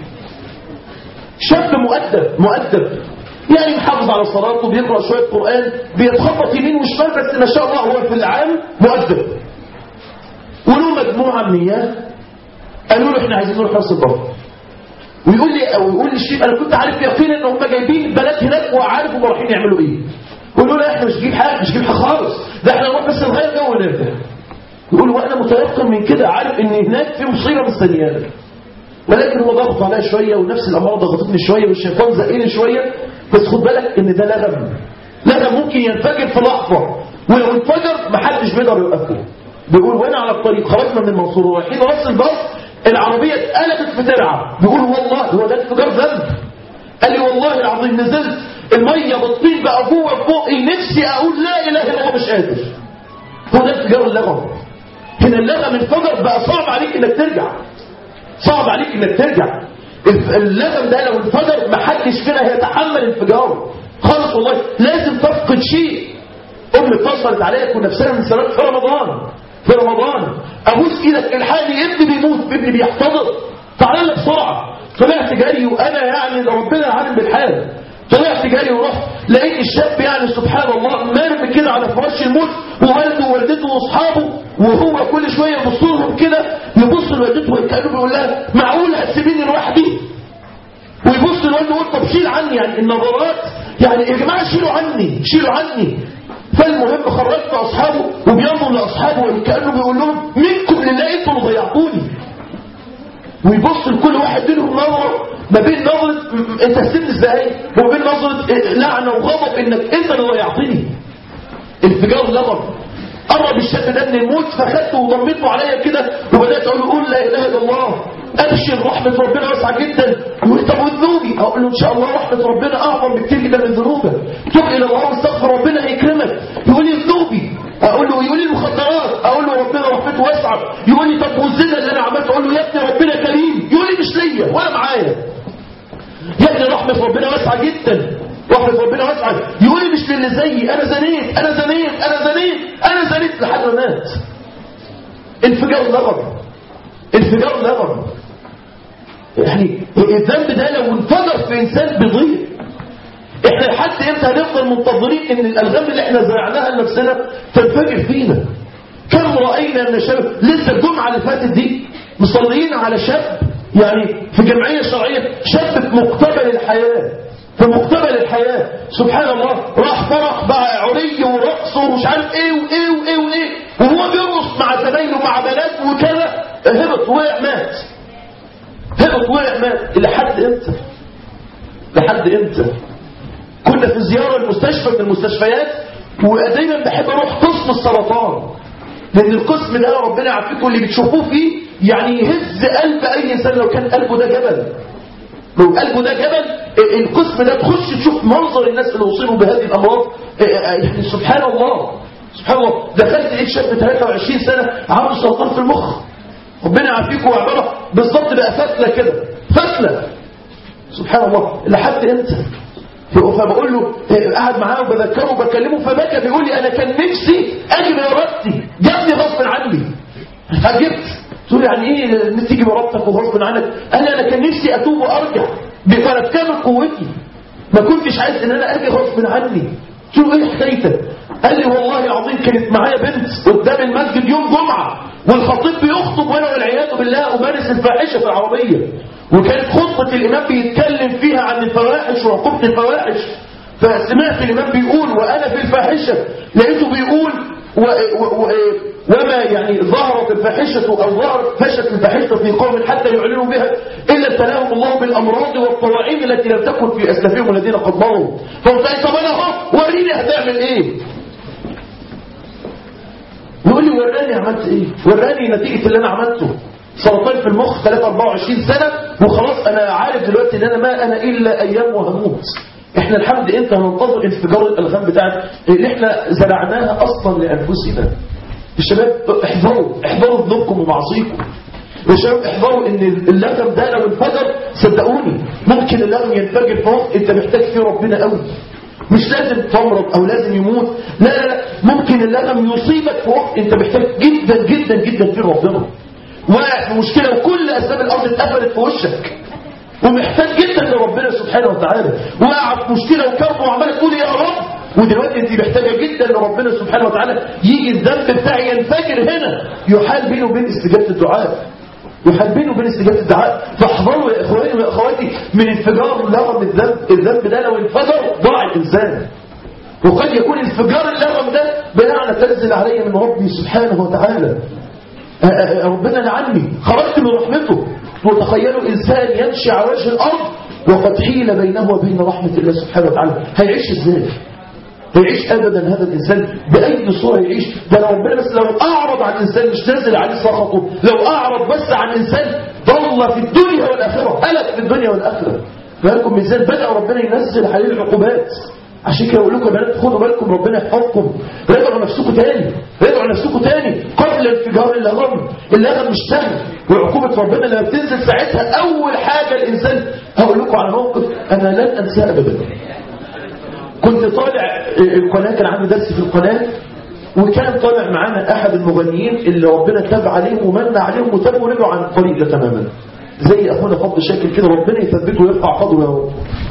شاب مؤدب مؤدب يعني محافظ على صلاته بيقرأ شوية قرآن بيتخبط يمين وشمال بس ما شاء الله هو في العام مؤدب وله مجموعة من اياه قالوا له احنا عايزين نروح راس البر ويقول لي او يقول لي الشيخ انا كنت عارف يقينا ان هم جايبين بنات هناك وعارف هم رايحين يعملوا ايه يقول له لا احنا مش جايب حاجه مش جايب حاجه خالص ده احنا نروح بس نغير جو ونرجع يقول له وانا متيقن من كده عارف ان هناك في مصيبه مستنيانا ولكن هو ضغط عليا شويه ونفس الامراض ضغطتني شويه والشيطان زقني شويه بس خد بالك ان ده لغم لغم ممكن ينفجر في لحظه ولو انفجر محدش بيقدر يوقفه بيقول وانا على الطريق خرجنا من المنصوره ورايحين راس البر العربيه اتقلبت في ترعه بيقول والله هو ده انفجار ذنب قال لي والله العظيم نزلت الميه بالطين بقى جوه في بقي نفسي اقول لا اله الا الله مش قادر هو ده انفجار اللغم هنا اللغم انفجر بقى صعب عليك انك ترجع صعب عليك انك ترجع اللغم ده لو انفجر محدش فينا هيتحمل انفجاره خالص والله لازم تفقد شيء امي اتصلت عليا كنا في سنه من سنوات في رمضان في رمضان ابوس ايدك الحقني ابني بيموت ابني بيحتضر تعالى لي بسرعه طلعت جري وانا يعني ده ربنا عالم بالحال طلعت جري ورحت لقيت الشاب يعني سبحان الله مرمي كده على فراش الموت ووالده ووالدته واصحابه وهو كل شويه يبص لهم كده يبص لوالدته وكانه بيقول لها معقول هتسيبيني لوحدي ويبص لوالده ويقول طب شيل عني يعني النظرات يعني يا جماعه شيلوا عني شيلوا عني فالمهم خرجت اصحابه وبينظر لاصحابه وكانه بيقول لهم منكم لله انتم اللي ضيعتوني ويبص لكل واحد منهم نظره ما بين نظره م- انت هتسيبني ازاي وما بين نظره إيه، لعنه وغضب انك انت اللي ضيعتني انفجار لغم قرب الشاب ده من الموت فخدته وضميته عليا كده وبدات اقول له قول لا اله الا الله ابشر رحمه ربنا واسعه جدا يقول طب وذنوبي اقول له ان شاء الله رحمه ربنا اعظم بكتير جدا من ذنوبك تب الى الله واستغفر ربنا هيكرمك يقول لي ذنوبي اقول له يقول لي المخدرات اقول له ربنا رحمته واسعه يقول لي طب والزنا اللي انا عملته اقول له يا ابني ربنا كريم يقول لي مش ليا ولا معايا يا ابني رحمه ربنا واسعه جدا رحمه ربنا واسعه يقول لي مش للي زيي انا زنيت انا زنيت انا زنيت انا زنيت لحد ما مات انفجار لغم انفجار لغم يعني الذنب ده لو انفجر في انسان بيضيع احنا لحد امتى هنفضل منتظرين ان الالغام اللي احنا زرعناها لنفسنا تنفجر فينا كم راينا ان شباب لسه الجمعه اللي فاتت دي مصليين على شاب يعني في جمعيه شرعيه شاب في مقتبل الحياه في مقتبل الحياه سبحان الله راح فرح بقى عري ورقص ومش عارف ايه وايه وايه وايه وهو بيرقص مع زمايله مع بنات وكذا هبط وقع مات هبط وقع مات لحد امتى لحد امتى كنا في زيارة المستشفى من المستشفيات ودايما بحب اروح قسم السرطان لان القسم ده ربنا يعافيكم اللي بتشوفوه فيه يعني يهز قلب اي انسان لو كان قلبه ده جبل لو قلبه ده جبل القسم ده تخش تشوف منظر الناس اللي اصيبوا بهذه الامراض يعني سبحان الله سبحان الله دخلت لقيت شاب 23 سنه عنده سرطان في المخ ربنا يعافيكم ويعمله بالظبط بقى فتله كده فتله سبحان الله لحد امتى فبقول له قاعد معاه وبذكره وبكلمه فبكى بيقول لي انا كان نفسي اجي بارادتي جابني غصب عني فجبت تقول يعني ايه ان تيجي بارادتك وغصب عنك قال لي انا كان نفسي اتوب وارجع بكانت كامل قوتي ما كنتش عايز ان انا اجي غصب عني قلت له ايه حكايتك قال لي والله العظيم كانت معايا بنت قدام المسجد يوم جمعه والخطيب بيخطب وانا والعياذ بالله امارس الفاحشه في العربيه وكانت خطبه الامام بيتكلم فيها عن الفواحش وعقوبه الفواحش فسمعت الامام بيقول وانا في الفاحشه لقيته بيقول و و و وما يعني ظهرت الفاحشة أو ظهرت فشت الفاحشة في قوم حتى يعلنوا بها إلا ابتلاهم الله بالأمراض والطواعين التي لم تكن في أسلافهم الذين قد مروا فقلت أي طب أنا أهو وريني هتعمل إيه يقول لي وراني عملت إيه وراني نتيجة اللي أنا عملته سرطان في المخ 3 24 سنة وخلاص أنا عارف دلوقتي إن أنا ما أنا إلا أيام وهموت احنا الحمد امتى هننتظر انفجار الالغام بتاعت اللي احنا زرعناها اصلا لانفسنا الشباب احذروا احذروا ذنوبكم ومعاصيكم يا شباب احذروا ان اللغم ده لو انفجر صدقوني ممكن اللغم ينفجر في وقت انت محتاج فيه ربنا قوي مش لازم تمرض او لازم يموت لا لا لا ممكن اللغم يصيبك في وقت انت محتاج جدا جدا جدا فيه ربنا واقع في مشكله وكل اسباب الارض اتقفلت في وشك ومحتاج جدا لربنا سبحانه وتعالى وقع في مشكله وكرب وعمال تقول يا رب ودلوقتي انت محتاجه جدا لربنا سبحانه وتعالى يجي الذنب بتاعي ينفجر هنا يحال بينه وبين استجابه الدعاء يحال بينه وبين استجابه الدعاء فاحذروا يا اخواني ويا اخواتي من انفجار لغم الذنب الذنب ده لو انفجر ضاع الانسان وقد يكون انفجار اللغم ده بلعنه تنزل علي من ربي سبحانه وتعالى ربنا لعني خرجت من رحمته وتخيلوا إنسان يمشي على وجه الأرض وقد حيل بينه وبين رحمة الله سبحانه وتعالى هيعيش ازاي هيعيش أبدا هذا الإنسان بأي صورة يعيش ده لو ربنا بس لو أعرض عن إنسان مش نازل عليه سخطه لو أعرض بس عن إنسان ضل في الدنيا والآخرة هلك في الدنيا والآخرة بالكم إنسان بدأ ربنا ينزل عليه العقوبات عشان كده اقول لكم يا بنات خدوا بالكم ربنا يحفظكم راجعوا نفسكم تاني راجعوا نفسكم تاني قبل انفجار اللغم اللغم مش سهل وعقوبه ربنا لما بتنزل ساعتها اول حاجه الانسان هقول لكم على موقف انا لن انساه ابدا كنت طالع القناه كان عندي درس في القناه وكان طالع معانا احد المغنيين اللي ربنا تاب عليهم ومن عليهم وتابوا ورجعوا عن الطريق ده تماما زي اخونا فضل شاكر كده ربنا يثبته ويرفع قدره يا رب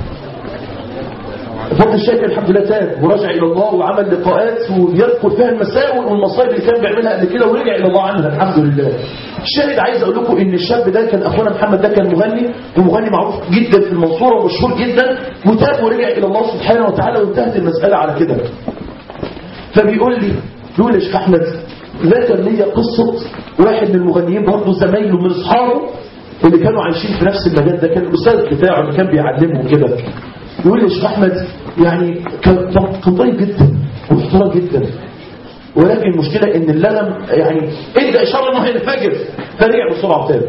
فضل الشاكر الحمد لله تاب ورجع إلى الله وعمل لقاءات ويذكر فيها المساوئ والمصايب اللي كان بيعملها قبل كده ورجع إلى الله عنها الحمد لله الشاهد عايز أقول لكم إن الشاب ده كان أخونا محمد ده كان مغني ومغني معروف جدا في المنصورة ومشهور جدا وتاب ورجع إلى الله سبحانه وتعالى وانتهت المسألة على كده فبيقول لي بيقول يا شيخ أحمد ذكر لي قصة واحد من المغنيين برضه زمايله من أصحابه اللي كانوا عايشين في نفس المجال ده كان الأستاذ بتاعه اللي كان بيعلمه كده يقول لي يا شيخ احمد يعني كان كان طيب جدا ومحترم جدا ولكن المشكله ان اللغم يعني ادى اشاره انه هينفجر فرجع بسرعه تاني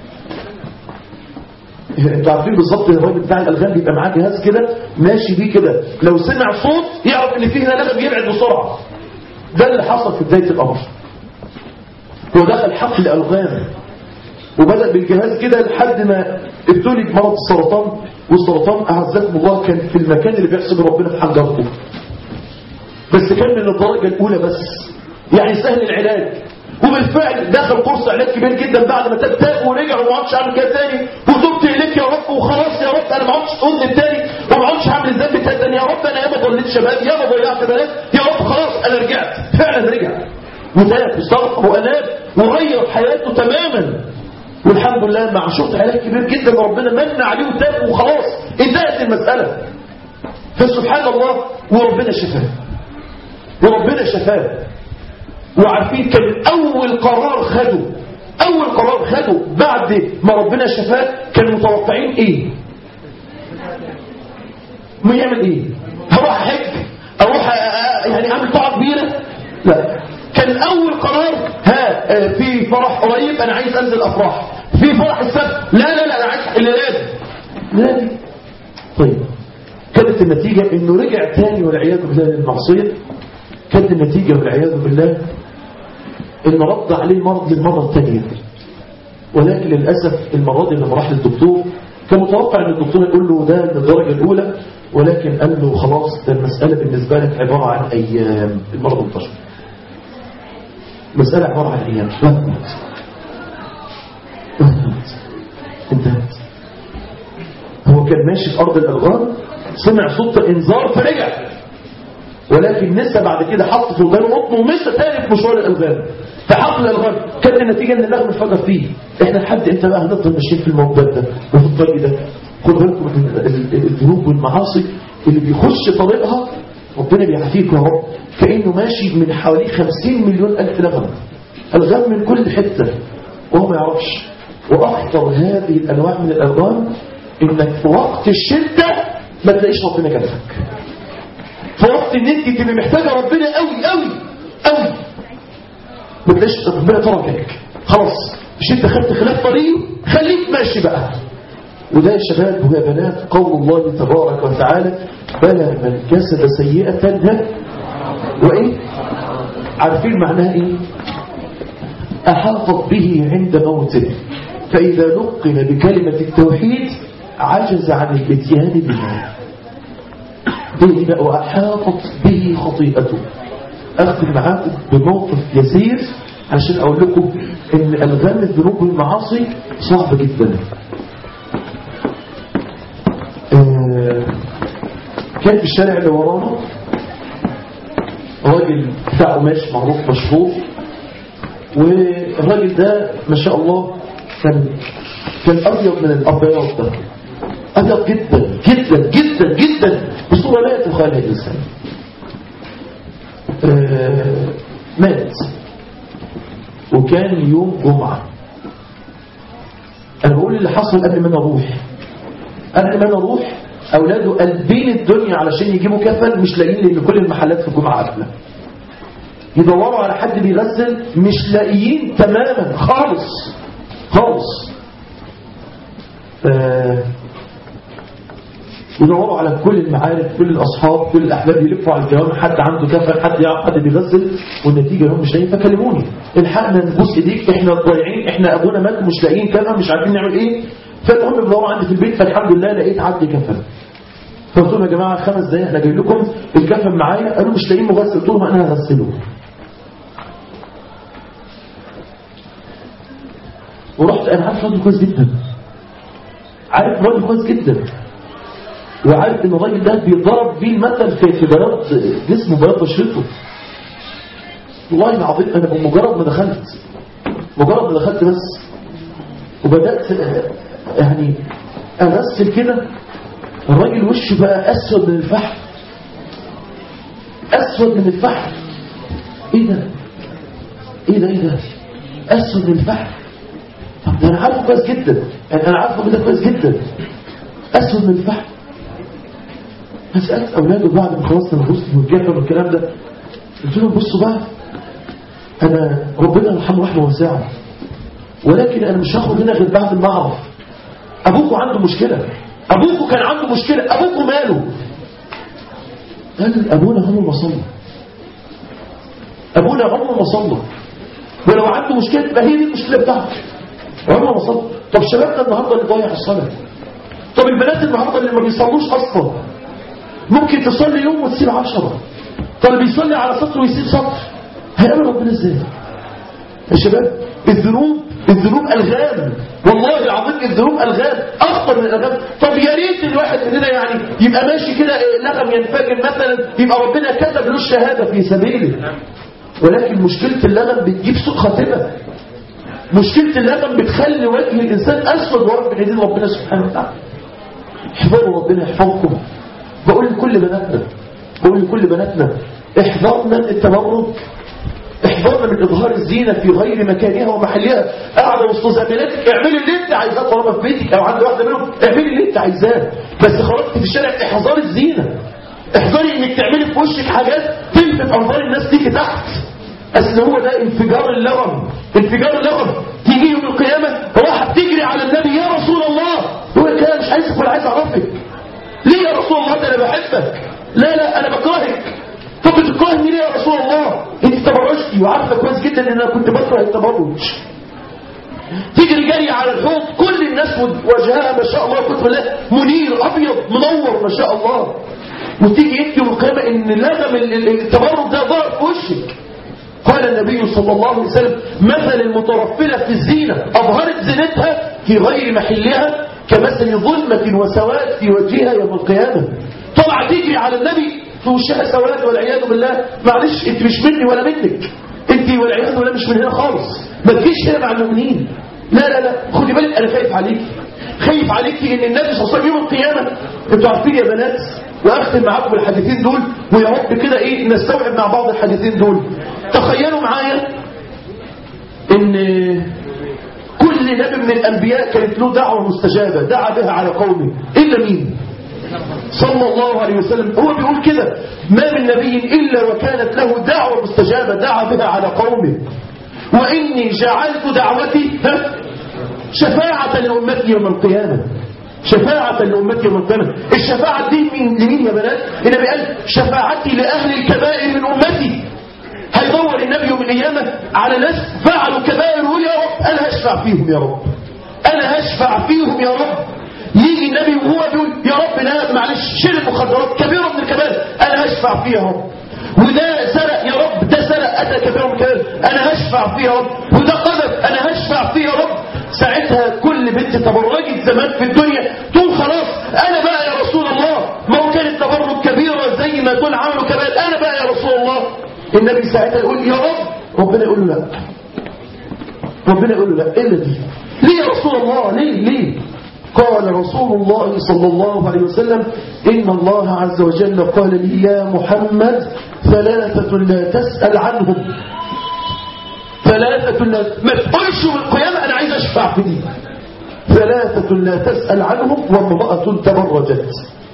انتوا عارفين بالظبط الراجل بتاع الالغام بيبقى معاه جهاز كده ماشي بيه كده لو سمع صوت يعرف ان فيه هنا لغم يبعد بسرعه ده اللي حصل في بدايه الامر هو دخل حقل الغام وبدأ بالجهاز كده لحد ما ابتلي بمرض السرطان والسرطان أعزكم الله كان في المكان اللي بيحسب ربنا في حنجرته بس كان من الدرجة الأولى بس يعني سهل العلاج وبالفعل دخل كورس علاج كبير جدا بعد ما تاب ورجع وما عادش عامل كده تاني وتبت اليك يا رب وخلاص يا رب انا ما عادش اذنب تاني وما عادش هعمل الذنب تاني يا رب انا ياما ضليت شباب ياما ضيعت بنات يا رب خلاص انا رجعت فعلا رجع وتاب واستغفر واناب وغير حياته تماما والحمد لله مع شرط علاج كبير جدا ربنا من عليه وتاب وخلاص انتهت المسألة فسبحان الله وربنا شفاه وربنا شفاه وعارفين كان أول قرار خده أول قرار خده بعد ما ربنا شفاه كانوا متوقعين إيه ما يعمل إيه هروح أحج أروح يعني أعمل طاعة كبيرة لا كان أول قرار ها في فرح قريب أنا عايز أنزل أفراح في فرح السبت لا لا لا أنا عايز اللي لازم لازم طيب كانت النتيجة إنه رجع تاني والعياذ بالله للمعصية كانت النتيجة والعياذ بالله إن رد عليه المرض للمرة الثانية ولكن للأسف المرة دي لما راح للدكتور كان متوقع ان الدكتور يقول له ده من الدرجة الأولى ولكن قال له خلاص ده المسألة بالنسبة لك عبارة عن أيام المرض انتشر مسألة عبارة عن أيام وهمت وهمت انتهت هو كان ماشي في أرض الألغام سمع صوت إنذار فرجع ولكن لسه بعد كده حط في ودانه قطن ومشى تاني في مشوار الألغام في حقل الألغام كانت النتيجة إن اللغم انفجر فيه احنا لحد امتى بقى هنفضل ماشيين في الموضوع ده وفي الطريق ده خد بالكم من الذنوب والمعاصي اللي بيخش طريقها ربنا بيعافيك يا رب كأنه ماشي من حوالي 50 مليون ألف لغم الغم من كل حتة وهو ما يعرفش وأخطر هذه الأنواع من الألغام إنك في وقت الشدة ما تلاقيش ربنا جنبك في وقت ان انت تبقى محتاجه ربنا قوي قوي قوي ما تلاقيش ربنا تركك خلاص مش انت خدت خلاف طريق خليك ماشي بقى وده يا شباب ويا بنات قول الله تبارك وتعالى بلى من كسب سيئة ها وايه عارفين معناها ايه احاطت به عند موته فاذا نقل بكلمه التوحيد عجز عن الاتيان بها به واحاطت به خطيئته اختم معاكم بموقف يسير عشان اقول لكم ان الغام الذنوب والمعاصي صعب جدا آه، كان في الشارع اللي ورانا راجل بتاع قماش معروف مشهور والراجل ده ما شاء الله كان كان ابيض من الابيض ده ابيض جدا جدا جدا جدا بصوره لا يتخيلها الانسان آه، مات وكان يوم جمعه انا بقول اللي حصل قبل ما انا اروح قبل ما انا اروح اولاده قلبين الدنيا علشان يجيبوا كفن مش لاقيين لان كل المحلات في الجمعه قافله يدوروا على حد بيغسل مش لاقيين تماما خالص خالص آه يدوروا على كل المعارف كل الاصحاب كل الاحباب يلفوا على الجوامع حد عنده كفن حد يعرف حد بيغسل والنتيجه انهم مش لاقيين فكلموني الحقنا نبوس ايديك احنا ضايعين احنا ابونا مات مش لاقيين كفن مش عارفين نعمل ايه فالمهم بدوروا عندي في البيت فالحمد لله لقيت عندي كفن فقلت لهم يا جماعه خمس دقايق احنا جاي لكم الكفن معايا قالوا مش لاقيين مغسل قلت لهم انا هغسله ورحت انا عارف راجل كويس جدا عارف راجل كويس جدا وعارف ان الراجل ده بيضرب بيه المثل في في بياض جسمه بياض بشرته والله العظيم انا بمجرد ما دخلت مجرد ما دخلت بس وبدات يعني امثل كده الراجل وشه بقى اسود من الفحم اسود من الفحم ايه ده ايه ده ايه ده اسود من الفحم طب ده انا عارفه كويس جدا يعني انا عارفه كده كويس جدا اسود من الفحم فسالت اولاده بعد ما خلصنا الغسل والجبل والكلام ده قلت لهم بصوا بقى انا ربنا يرحمه رحمه واسعه ولكن انا مش هاخد هنا غير بعد ما اعرف ابوكوا عنده مشكله ابوكوا كان عنده مشكله ابوكوا ماله قال ابونا عمره ما صلى ابونا عمره ما صلى ولو عنده مشكله تبقى هي دي المشكله بتاعته عمره ما صلى طب شبابنا النهارده اللي ضايع الصلاه طب البنات النهارده اللي ما بيصلوش اصلا ممكن تصلي يوم وتسيب عشرة طب اللي بيصلي على سطر ويسيب سطر هيقابل ربنا ازاي يا شباب الذنوب الذنوب الغام والله العظيم الذنوب الغام اخطر من الالغام طب يا ريت الواحد مننا يعني يبقى ماشي كده لغم ينفجر مثلا يبقى ربنا كتب له الشهاده في سبيله ولكن مشكله اللغم بتجيب سوء خاتمه مشكله اللغم بتخلي وجه الانسان اسود ورب من ايدين ربنا سبحانه وتعالى احذروا ربنا يحفظكم بقول لكل بناتنا بقول لكل بناتنا احذرنا التمرد احذرنا من اظهار الزينه في غير مكانها ومحلها قاعده وسط زميلاتك اعملي اللي انت عايزاه طالما في بيتك او عند واحده منهم اعملي اللي انت عايزاه بس خرجت في الشارع احذري الزينه احذري انك تعملي في وشك حاجات تلفت انظار الناس تيجي تحت اصل هو ده انفجار اللغم انفجار اللغم تيجي يوم القيامه راح تجري على النبي يا رسول الله هو كده مش عايزك ولا عايز اعرفك ليه يا رسول الله ده انا بحبك لا لا انا بكرهك طب بتكرهني ليه يا رسول الله انت تبرجتي وعارفه كويس جدا ان انا كنت بكره التبرج تجري جري على الحوض كل الناس وجهها ما شاء الله كنت بالله منير ابيض منور ما شاء الله وتيجي انت يوم القيامه ان لغم التبرج ده ظهر في وشك قال النبي صلى الله عليه وسلم مثل المترفلة في الزينة أظهرت زينتها في غير محلها كمثل ظلمة وسواد في وجهها يوم القيامة طلع تجري على النبي في وشها سواد والعياذ بالله معلش انت مش مني ولا منك انت والعياذ بالله مش من هنا خالص ما تجيش هنا مع المؤمنين لا لا لا خدي بالك انا خايف عليك خايف عليك ان النبي صلى الله عليه وسلم يوم القيامه انتوا عارفين يا بنات واختم معاكم الحديثين دول ويا رب كده ايه نستوعب مع بعض الحديثين دول تخيلوا معايا ان كل نبي من الانبياء كانت له دعوه مستجابه دعا بها على قومه الا مين صلى الله عليه وسلم هو بيقول كده ما من نبي الا وكانت له دعوه مستجابه دعا بها على قومه واني جعلت دعوتي ها شفاعه لامتي يوم القيامه شفاعة لأمتي يوم القيامة الشفاعة دي من لمين يا بنات النبي قال شفاعتي لأهل الكبائر من أمتي هيدور النبي يوم القيامة على ناس فعلوا كبائر ويقول يا رب أنا هشفع فيهم يا رب أنا هشفع فيهم يا رب يجي النبي وهو بيقول يا رب لا معلش شيل المخدرات كبيرة من الكبائر أنا هشفع فيها يا رب وده سرق يا رب ده سرق أتى كبيرة من الكبائر أنا هشفع فيه يا رب وده قذف أنا هشفع فيه يا رب ساعتها كل بنت تبرجت زمان في الدنيا تقول خلاص أنا بقى يا رسول الله ما هو كانت تبرج كبيرة زي ما دول عملوا كبائر أنا بقى يا رسول الله النبي ساعتها يقول يا رب ربنا يقول له لا ربنا يقول له لا ايه اللي دي ليه يا رسول الله ليه ليه قال رسول الله صلى الله عليه وسلم إن الله عز وجل قال لي يا محمد ثلاثة لا تسأل عنهم ثلاثة لا ما تقولش والقيامة أنا عايز أشفع في دي ثلاثة لا تسأل عنهم وامرأة تبرجت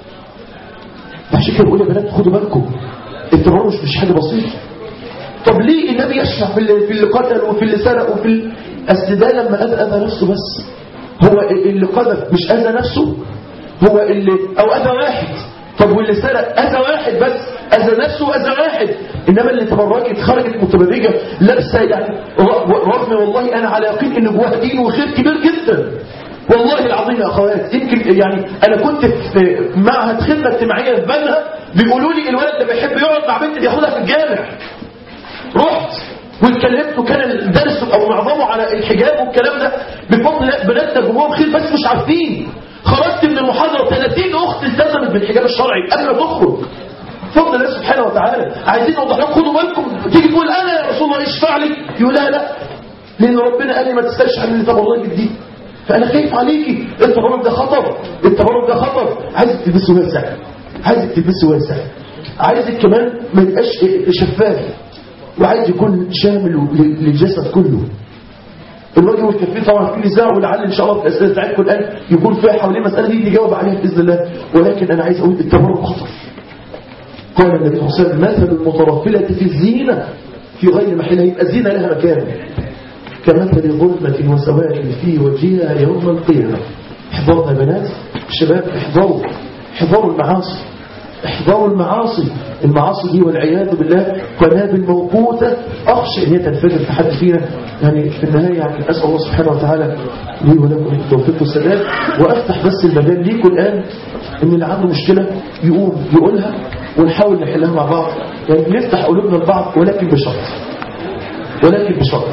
عشان كده بقول يا بنات خدوا بالكم التبرج مش حاجة بسيطة طب ليه النبي يشفع في اللي, في اللي قتل وفي اللي سرق وفي اللي أصل ده لما أذى أذى نفسه بس هو اللي قذف مش أذى نفسه هو اللي أو أذى واحد طب واللي سرق أذى واحد بس أذى نفسه وأذى واحد إنما اللي تبرجت خرجت متبرجة لابسة يعني رغم والله أنا على يقين إن جواها دين وخير كبير جدا والله العظيم يا أخوات يمكن يعني أنا كنت في معهد خدمة اجتماعية في بنها بيقولوا لي الولد ده بيحب يقعد مع بنت بياخدها في الجامع رحت واتكلمت وكان الدرس او معظمه على الحجاب والكلام ده بفضل بناتنا جواهم خير بس مش عارفين خرجت من المحاضره 30 اخت التزمت بالحجاب الشرعي قبل ما تخرج بفضل الله سبحانه وتعالى عايزين نوضح لكم خدوا بالكم تيجي تقول انا يا رسول الله اشفع لي يقول لا لا لان ربنا قال لي ما تسالش عن اللي تبرجت دي فانا خايف عليكي التبرج ده خطر التبرج ده خطر عايزك تلبسه واسع عايزك تلبسه واسع عايزك كمان ما يبقاش شفاف وعايز يكون شامل للجسد كله الوجه والكفين طبعا في نزاع ولعل ان شاء الله في الاسئله بتاعتكم الان يكون فيها حوالين المساله دي نجاوب عليها باذن الله ولكن انا عايز اقول التبرج خطر قال النبي صلى الله عليه وسلم مثل المترفله في الزينه في غير محلها يبقى الزينه لها مكان كمثل ظلمه وسواد في وجهها يوم القيامه احضروا يا بنات شباب احضروا احضروا المعاصي احضروا المعاصي المعاصي دي والعياذ بالله قنابل موقوتة أخشى أن هي تنفجر في حد فينا يعني في النهاية يعني أسأل الله سبحانه وتعالى لي ولكم التوفيق والسداد وأفتح بس المجال ليكم الآن إن اللي عنده مشكلة يقوم يقولها ونحاول نحلها مع بعض يعني نفتح قلوبنا لبعض ولكن بشرط ولكن بشرط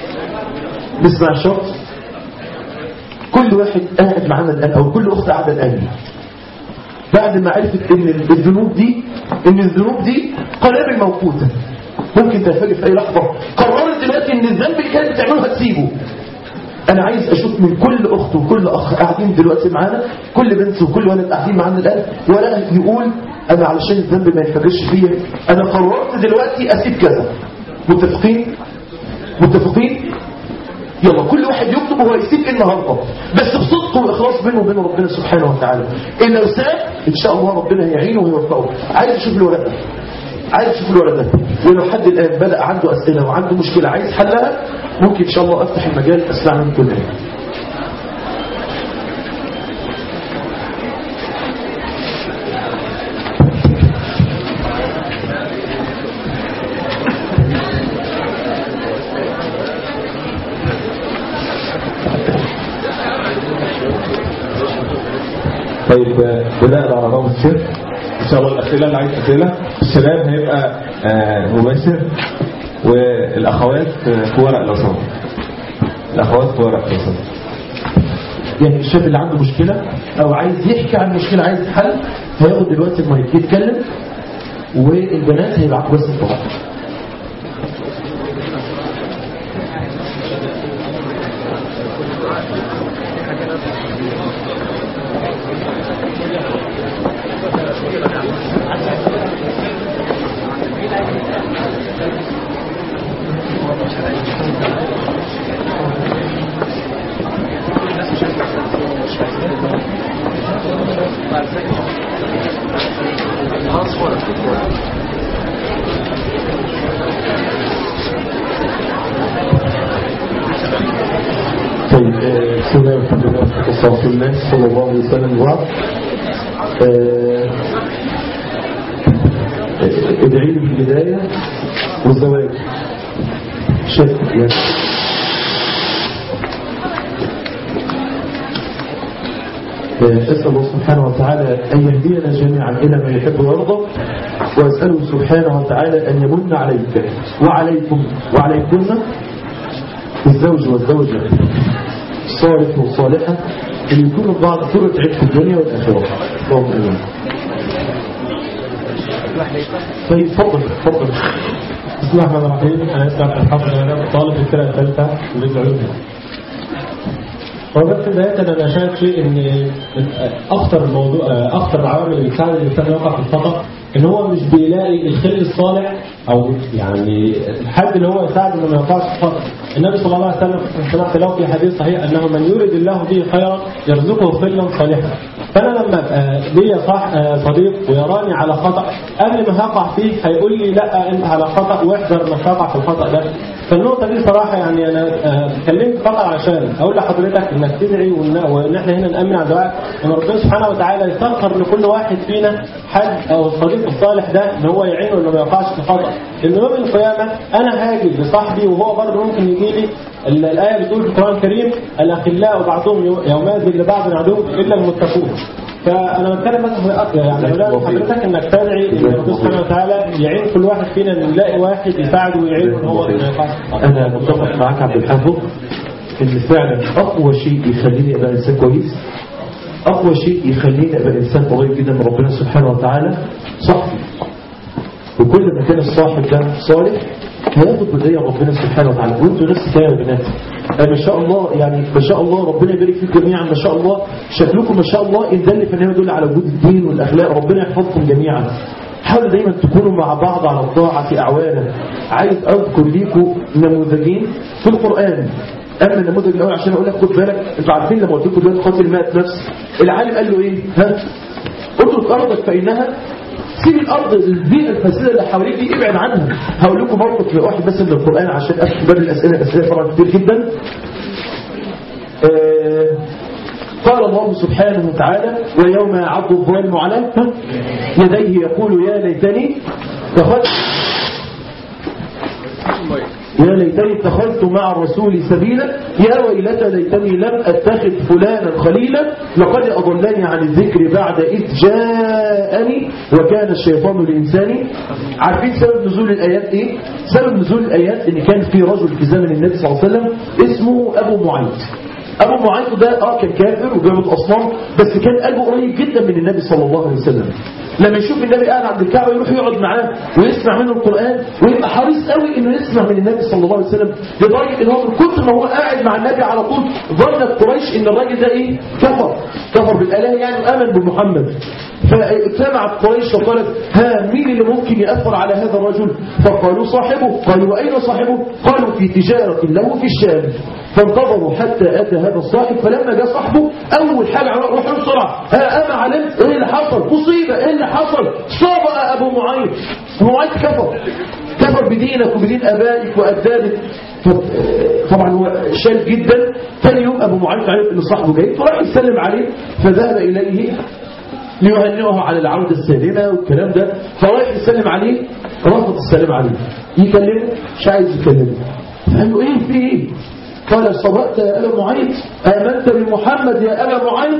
نسمع الشرط كل واحد قاعد معانا الآن أو كل أخت قاعدة الآن بعد ما عرفت ان الذنوب دي ان الذنوب دي قنابل موقوته ممكن تنفجر في اي لحظه قررت دلوقتي ان الذنب اللي كانت بتعمله هتسيبه انا عايز اشوف من كل اخت وكل اخ قاعدين دلوقتي معانا كل بنت وكل ولد قاعدين معانا الان ولا يقول انا علشان الذنب ما ينفجرش فيا انا قررت دلوقتي اسيب كذا متفقين متفقين يلا كل واحد يكتب وهو يسيب ايه النهارده بس بصدق واخلاص بينه وبين ربنا سبحانه وتعالى ان لو ساب ان شاء الله ربنا هيعينه ويوفقه عايز اشوف الورق ده عايز اشوف الورق ده ولو حد الان بدا عنده اسئله وعنده مشكله عايز حلها ممكن ان شاء الله افتح المجال اسمع من كلنا طيب بناء على نظام السر ان شاء الله الاسئله اللي عايز اسئله الشباب هيبقى آه، مباشر والاخوات في ورق لو سمحت الاخوات في ورق لو سمحت يعني الشاب اللي عنده مشكلة او عايز يحكي عن مشكلة عايز حل هياخد دلوقتي المايك يتكلم والبنات هيبعتوا بس الفقط طيب آه، بسم الله والحمد لله والصلاة والسلام على رسول الله صلى الله عليه وسلم وبعد آه، آه، ادعي لي في البداية والزواج شايف يعني أسأل الله سبحانه وتعالى أن يهدينا جميعا إلى ما يحب ويرضى وأسأله سبحانه وتعالى أن يمن عليك وعليكم وعليكن الزوج والزوجة الصالح والصالحة اللي يكونوا بعض طرق عيد في الدنيا والآخرة اللهم آمين طيب تفضل تفضل بسم الله الرحمن الرحيم انا اسمع الحفظ انا طالب في الفرقه الثالثه كليه العلوم هو بس بداية أنا شايف شيء إن من أخطر الموضوع أخطر العوامل اللي بتساعد الإنسان يقع في الخطأ إن هو مش بيلاقي الخير الصالح أو يعني الحد اللي هو يساعده إنه ما يقعش في الخطأ النبي صلى الله عليه وسلم سمعت له في حديث صحيح أنه من يريد الله به خيرا يرزقه خلا صالحا فأنا لما أبقى ليا صح صديق ويراني على خطأ قبل ما هقع فيه هيقول لي لا أنت على خطأ واحذر ما تقع في الخطأ ده فالنقطة دي صراحة يعني أنا آه، كلمت فقط عشان أقول لحضرتك إنك تدعي وإن وإن إحنا هنا نأمن على دعائك إن ربنا سبحانه وتعالى يسخر لكل واحد فينا حد أو الصديق الصالح ده إن هو يعينه إنه ما يقعش في خطأ إن يوم القيامة أنا هاجي لصاحبي وهو برضه ممكن يجي لي ال- الآية بتقول في القرآن الكريم الأخلاء بعضهم يو- يومئذ لبعض عدو إلا المتقون فأنا بتكلم بس في أكتر يعني بقول لحضرتك إنك تدعي إن ربنا سبحانه وتعالى يعين كل واحد فينا إن يلاقي واحد يساعده ويعينه إن هو ما يقعش في خطأ أنا متفق معاك عبد الحافظ إن فعلا أقوى شيء يخليني أبقى إنسان كويس أقوى شيء يخليني أبقى إنسان قريب جدا من ربنا سبحانه وتعالى صاحبي وكل ما كان الصاحب ده صالح هياخد بداية ربنا سبحانه وتعالى وانتوا نفس الكلام يا بنات آه، ما شاء الله يعني ما شاء الله ربنا يبارك فيكم جميعا ما شاء الله شكلكم ما شاء الله ان دل فانما يدل على وجود الدين والاخلاق ربنا يحفظكم جميعا حاولوا دايما تكونوا مع بعض على الطاعة أعوانا عايز أذكر ليكم نموذجين في القرآن أما النموذج الأول عشان أقول لك خد بالك أنتوا عارفين لما قلت لكم دلوقتي قاتل 100 نفس العالم قال له إيه؟ ها؟ اترك أرضك فإنها سيب الأرض البيئة الفاسدة اللي حواليك دي ابعد عنها هقول لكم موقف واحد بس من القرآن عشان أفتح باب الأسئلة الأسئلة طبعا كتير جدا آه، قال الله سبحانه وتعالى ويوم يعض الظالم على يديه يقول يا ليتني اتخذت يا ليتني اتخذت مع الرسول سبيلا يا ويلتى ليتني لم اتخذ فلانا خليلا لقد اضلني عن الذكر بعد اذ جاءني وكان الشيطان الانسان عارفين سبب نزول الايات ايه سبب نزول الايات ان كان في رجل في زمن النبي صلى الله عليه وسلم اسمه ابو معيط ابو معيط ده اه كان كافر وبيعبد اصنام بس كان قلبه قريب جدا من النبي صلى الله عليه وسلم لما يشوف النبي قاعد عند الكعبه يروح يقعد معاه ويسمع منه القران ويبقى حريص قوي انه يسمع من النبي صلى الله عليه وسلم لدرجه ان هو من كتر ما هو قاعد مع النبي على طول ظنت قريش ان الراجل ده ايه كفر كفر بالاله يعني وامن بمحمد فاجتمعت قريش وقالت ها مين اللي ممكن يأثر على هذا الرجل فقالوا صاحبه قالوا وأين صاحبه قالوا في تجارة له في الشام فانتظروا حتى أتى هذا الصاحب فلما جاء صاحبه أول حاجة عمل روح بسرعة ها أما علمت إيه اللي حصل مصيبة إيه اللي حصل صاب أبو معيط أبو معيط كفر كفر بدينك وبدين أبائك وأجدادك ف- طبعا هو شال جدا ثاني يوم أبو معيط عرف إن صاحبه جاي فراح يسلم عليه فذهب إليه ليهنئه على العودة السالمة والكلام ده فرايح يسلم عليه رفض السلام عليه يكلمه مش عايز يكلمه فقال له ايه في ايه قال صدقت يا أبا معيط آمنت بمحمد يا أبا معيط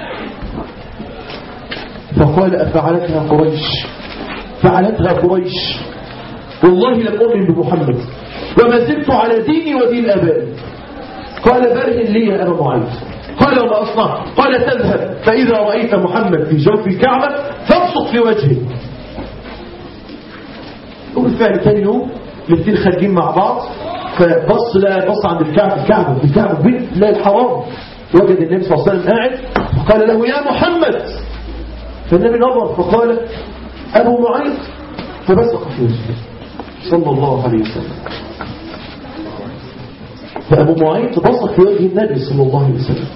فقال أفعلتها قريش فعلتها قريش والله لم أؤمن بمحمد وما زلت على ديني ودين أبائي قال برهن لي يا أبا معيط قال وما أصنع قال تذهب فإذا رأيت محمد في جوف الكعبة فابصق في وجهه وبالفعل تاني يوم الاثنين خارجين مع بعض فبص لا بص عند الكعبة الكعبة الكعبة بيت لا الحرام وجد النبي صلى الله عليه وسلم قاعد فقال له يا محمد فالنبي نظر فقال أبو معيط فبصق في وجهه صلى الله عليه وسلم فأبو معيط بصق في وجه النبي صلى الله عليه وسلم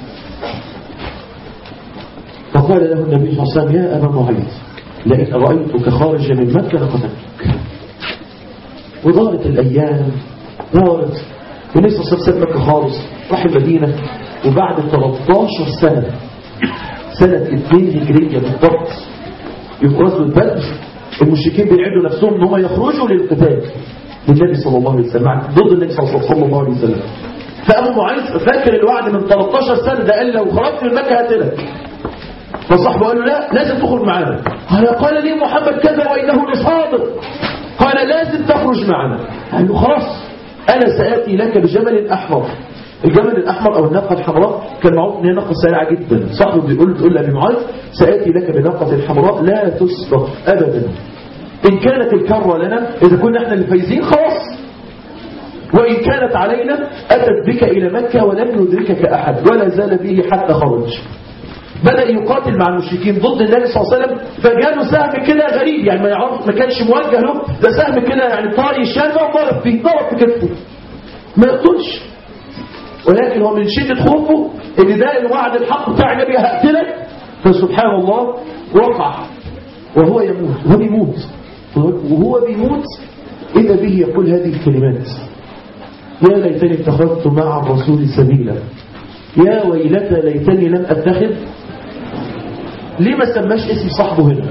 فقال له النبي صلى الله عليه وسلم يا أبا معيط لئن رأيتك خارجا من مكة لقتلتك ودارت الأيام دارت والنبي صلى الله عليه وسلم مكة خالص راح المدينة وبعد 13 سنة سنة 2 هجرية بالضبط يبقى غزوة بدر المشركين بيعدوا نفسهم ان هم يخرجوا للقتال للنبي صلى الله عليه وسلم مع- ضد النبي صلى صلى الله عليه وسلم فأبو معيط فاكر الوعد من 13 سنة ده قال لو خرجت من مكة هقتلك فصاحبه قال له لا لازم تخرج معانا قال قال لي محمد كذا وإنه لصادق قال لازم تخرج معنا قال له خلاص أنا سآتي لك بجمل أحمر الجمل الأحمر أو الناقة الحمراء كان معروف إن هي ناقة سريعة جدا صاحبه بيقول تقول لأبي معاذ سآتي لك بناقة حمراء لا تسبق أبدا إن كانت الكرة لنا إذا كنا احنا اللي فايزين خلاص وإن كانت علينا أتت بك إلى مكة ولم يدركك أحد ولا زال به حتى خرج بدأ يقاتل مع المشركين ضد النبي صلى الله عليه وسلم فجاله سهم كده غريب يعني ما يعرف ما كانش موجه له ده سهم كده يعني طاري الشام وضرب فيه ضرب في كتفه ما يقتلش ولكن هو من شدة خوفه ان ده الوعد الحق بتاع النبي هقتلك فسبحان الله وقع وهو يموت وهو بيموت وهو بيموت إذا به يقول هذه الكلمات يا ليتني اتخذت مع الرسول سبيلا يا ويلتى ليتني لم اتخذ ليه ما سماش اسم صاحبه هنا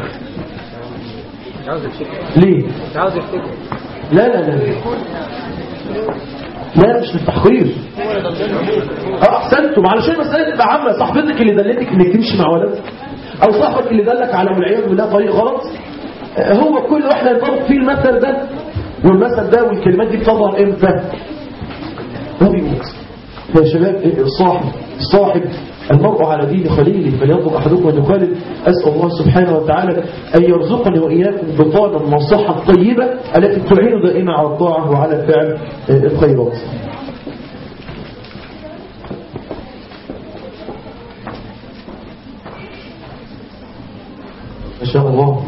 ليه عاوز يفتكر لا لا لا لا مش للتحقير اه احسنتم علشان مسألة تبقى عامة صاحبتك اللي دلتك انك تمشي مع ولد او صاحبك اللي دلك على والعياذ بالله طريق غلط آه، هو كل واحنا ينطبق فيه المثل ده والمثل ده والكلمات دي بتظهر امتى هو بيموت يا شباب الصاحب الصاحب المرء على دين خليله فلينظر احدكم ان يخالف اسال الله سبحانه وتعالى ان يرزقني واياكم بطانا والصحه الطيبه التي تعين دائما على الطاعه وعلى فعل آه، الخيرات ما شاء الله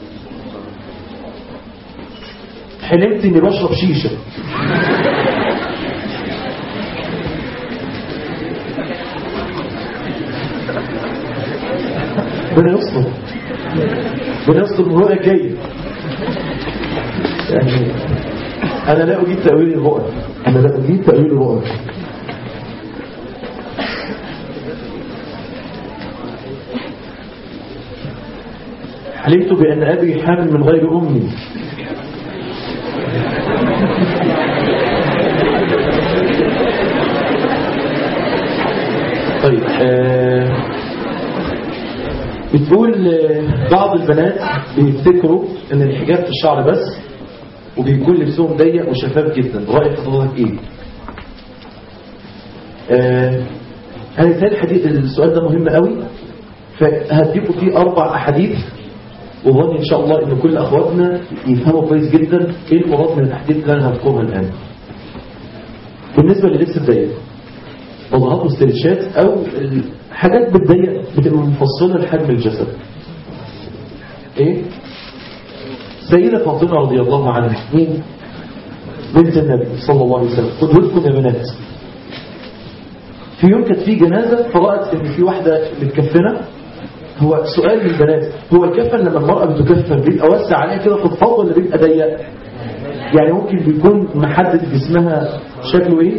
حلمت اني بشرب شيشه ربنا يستر ربنا يستر من الرؤية الجاية يعني أنا لا أجيب تأويل الرؤى أنا لا أجيب تأويل الرؤى حلمت بأن أبي حامل من غير أمي طيب آه بتقول آه، بعض البنات بيفتكروا ان الحجاب في الشعر بس وبيكون لبسهم ضيق وشفاف جدا رأي حضرتك ايه آه، انا تاني الحديث السؤال ده مهم قوي فهديكم فيه اربع احاديث وظني ان شاء الله ان كل اخواتنا يفهموا كويس جدا ايه المراد من الاحاديث اللي انا هذكرها الان بالنسبه للبس الضيق وضعات واسترتشات او حاجات بتضيق بتبقى مفصله لحجم الجسد ايه سيدة فاطمة رضي الله عنها مين بنت النبي صلى الله عليه وسلم قدوتكم يا بنات في يوم كانت في جنازة فرأت ان في واحدة متكفنة هو سؤال للبنات هو الكفن لما المرأة بتكفن بيبقى وسع عليها كده في الفضل ولا بيبقى ضيق يعني ممكن بيكون محدد جسمها شكله ايه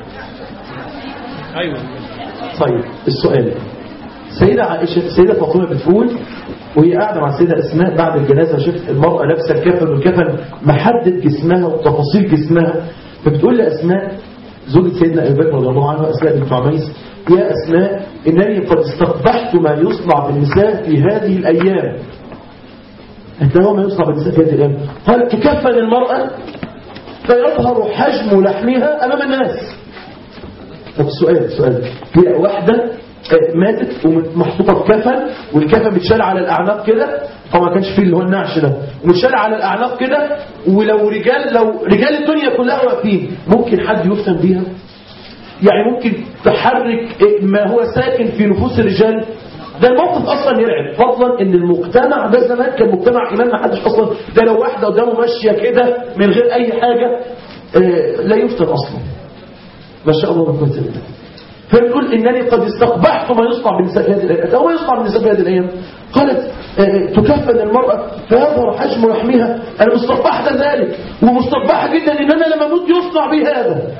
ايوه طيب السؤال سيدة عائشة سيدة فاطمة بتقول وهي قاعدة مع سيدة أسماء بعد الجنازة شفت المرأة لابسة الكفن والكفن محدد جسمها وتفاصيل جسمها فبتقول لأسماء زوجة سيدنا أبي بكر رضي الله عنه أسماء بنت عميس يا أسماء إنني قد استقبحت ما يصنع بالنساء في هذه الأيام أنت هو ما يصنع بالنساء في هذه الأيام قال تكفن المرأة فيظهر حجم لحمها أمام الناس طب سؤال سؤال هي واحدة آه، ماتت ومحطوطة في كفن والكفن بيتشال على الأعناق كده طبعا ما كانش فيه اللي هو النعش ده ومتشال على الأعناق كده ولو رجال لو رجال الدنيا كلها واقفين ممكن حد يفتن بيها يعني ممكن تحرك آه، ما هو ساكن في نفوس الرجال ده الموقف اصلا يرعب فضلا ان المجتمع ده زمان كان مجتمع ايمان ما حدش اصلا ده لو واحده قدامه ماشيه كده من غير اي حاجه آه، لا يفتن اصلا ما شاء الله لا قوه الا بالله فبتقول انني قد استقبحت ما يصنع بالنساء في هذه الايام او ما يصنع بالنساء في هذه الايام قالت آه، تكفن المراه فيظهر حجم لحمها انا مستقبحه ذلك ومستقبحه جدا ان انا لما اموت يصنع بي هذا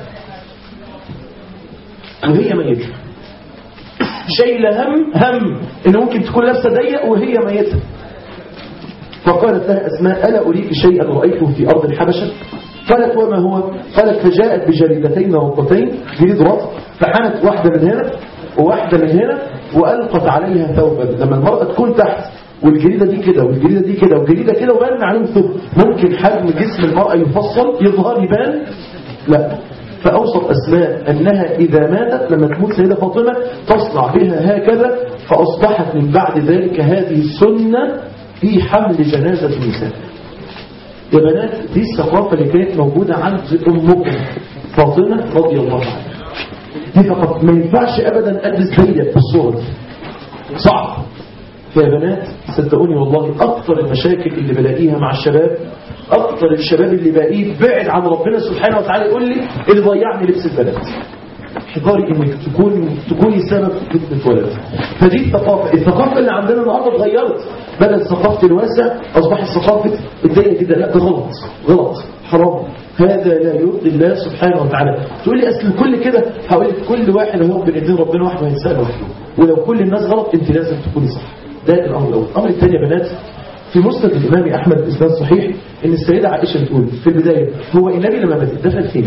وهي ميته شايله هم هم ان ممكن تكون لابسه ضيق وهي ميته فقالت لها اسماء الا اريك شيئا رايته في ارض الحبشه قالت وما هو قالت فجاءت بجريدتين ربطتين جريد ربط فحنت واحدة من هنا وواحدة من هنا وألقت عليها ثوبا لما المرأة تكون تحت والجريدة دي كده والجريدة دي كده والجريدة كده وبان عليهم ثوب ممكن حجم جسم المرأة يفصل يظهر يبان لا فأوصف أسماء أنها إذا ماتت لما تموت سيدة فاطمة تصنع بها هكذا فأصبحت من بعد ذلك هذه السنة في حمل جنازة النساء يا بنات دي الثقافة اللي كانت موجودة عند أمكم فاطمة رضي الله عنها دي فقط ما ينفعش أبدا ألبس ضيق في الصور صعب يا بنات صدقوني والله أكثر المشاكل اللي بلاقيها مع الشباب أكثر الشباب اللي بلاقيه بعد عن ربنا سبحانه وتعالى يقول لي اللي ضيعني لبس البنات احذري انك تكون تكوني سبب في فتنه ولد فدي الثقافه الثقافه اللي عندنا النهارده اتغيرت بدل ثقافه الواسع اصبحت ثقافه الضيق كده لا ده غلط غلط حرام هذا لا يرضي الله سبحانه وتعالى تقول لي اصل الكل كده هقول لك كل واحد هو بين ايدين ربنا واحد هيتسال وحده ولو كل الناس غلط انت لازم تكوني صح ده الامر الاول الامر الثاني يا بنات في مسند الامام احمد باسناد صحيح ان السيده عائشه بتقول في البدايه هو النبي لما مات دخل فين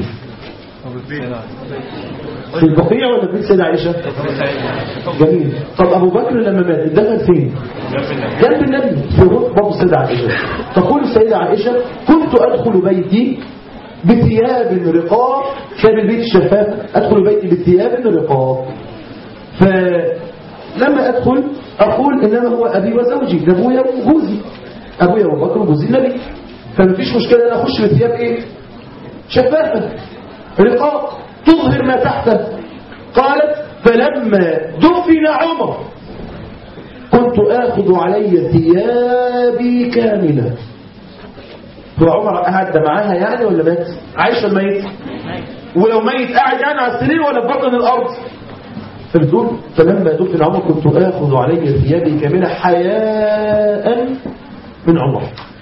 في البقيع ولا في السيدة عائشة جميل طب أبو بكر لما مات دخل فين جنب النبي في باب السيدة عائشة تقول السيدة عائشة كنت أدخل بيتي بثياب رقاق كان البيت شفاف أدخل بيتي بثياب رقاق فلما أدخل أقول إنما هو أبي وزوجي ده أبويا وجوزي أبويا وأبو بكر وجوزي النبي فمفيش مشكلة أنا أخش بثياب إيه شفافة رقاق تظهر ما تحته قالت فلما دفن عمر كنت آخذ علي ثيابي كاملة هو عمر قعد معاها يعني ولا مات عايشة الميت ولو ميت قاعد يعني على السرير ولا في بطن الأرض فبتقول فلما دفن عمر كنت آخذ علي ثيابي كاملة حياء من عمر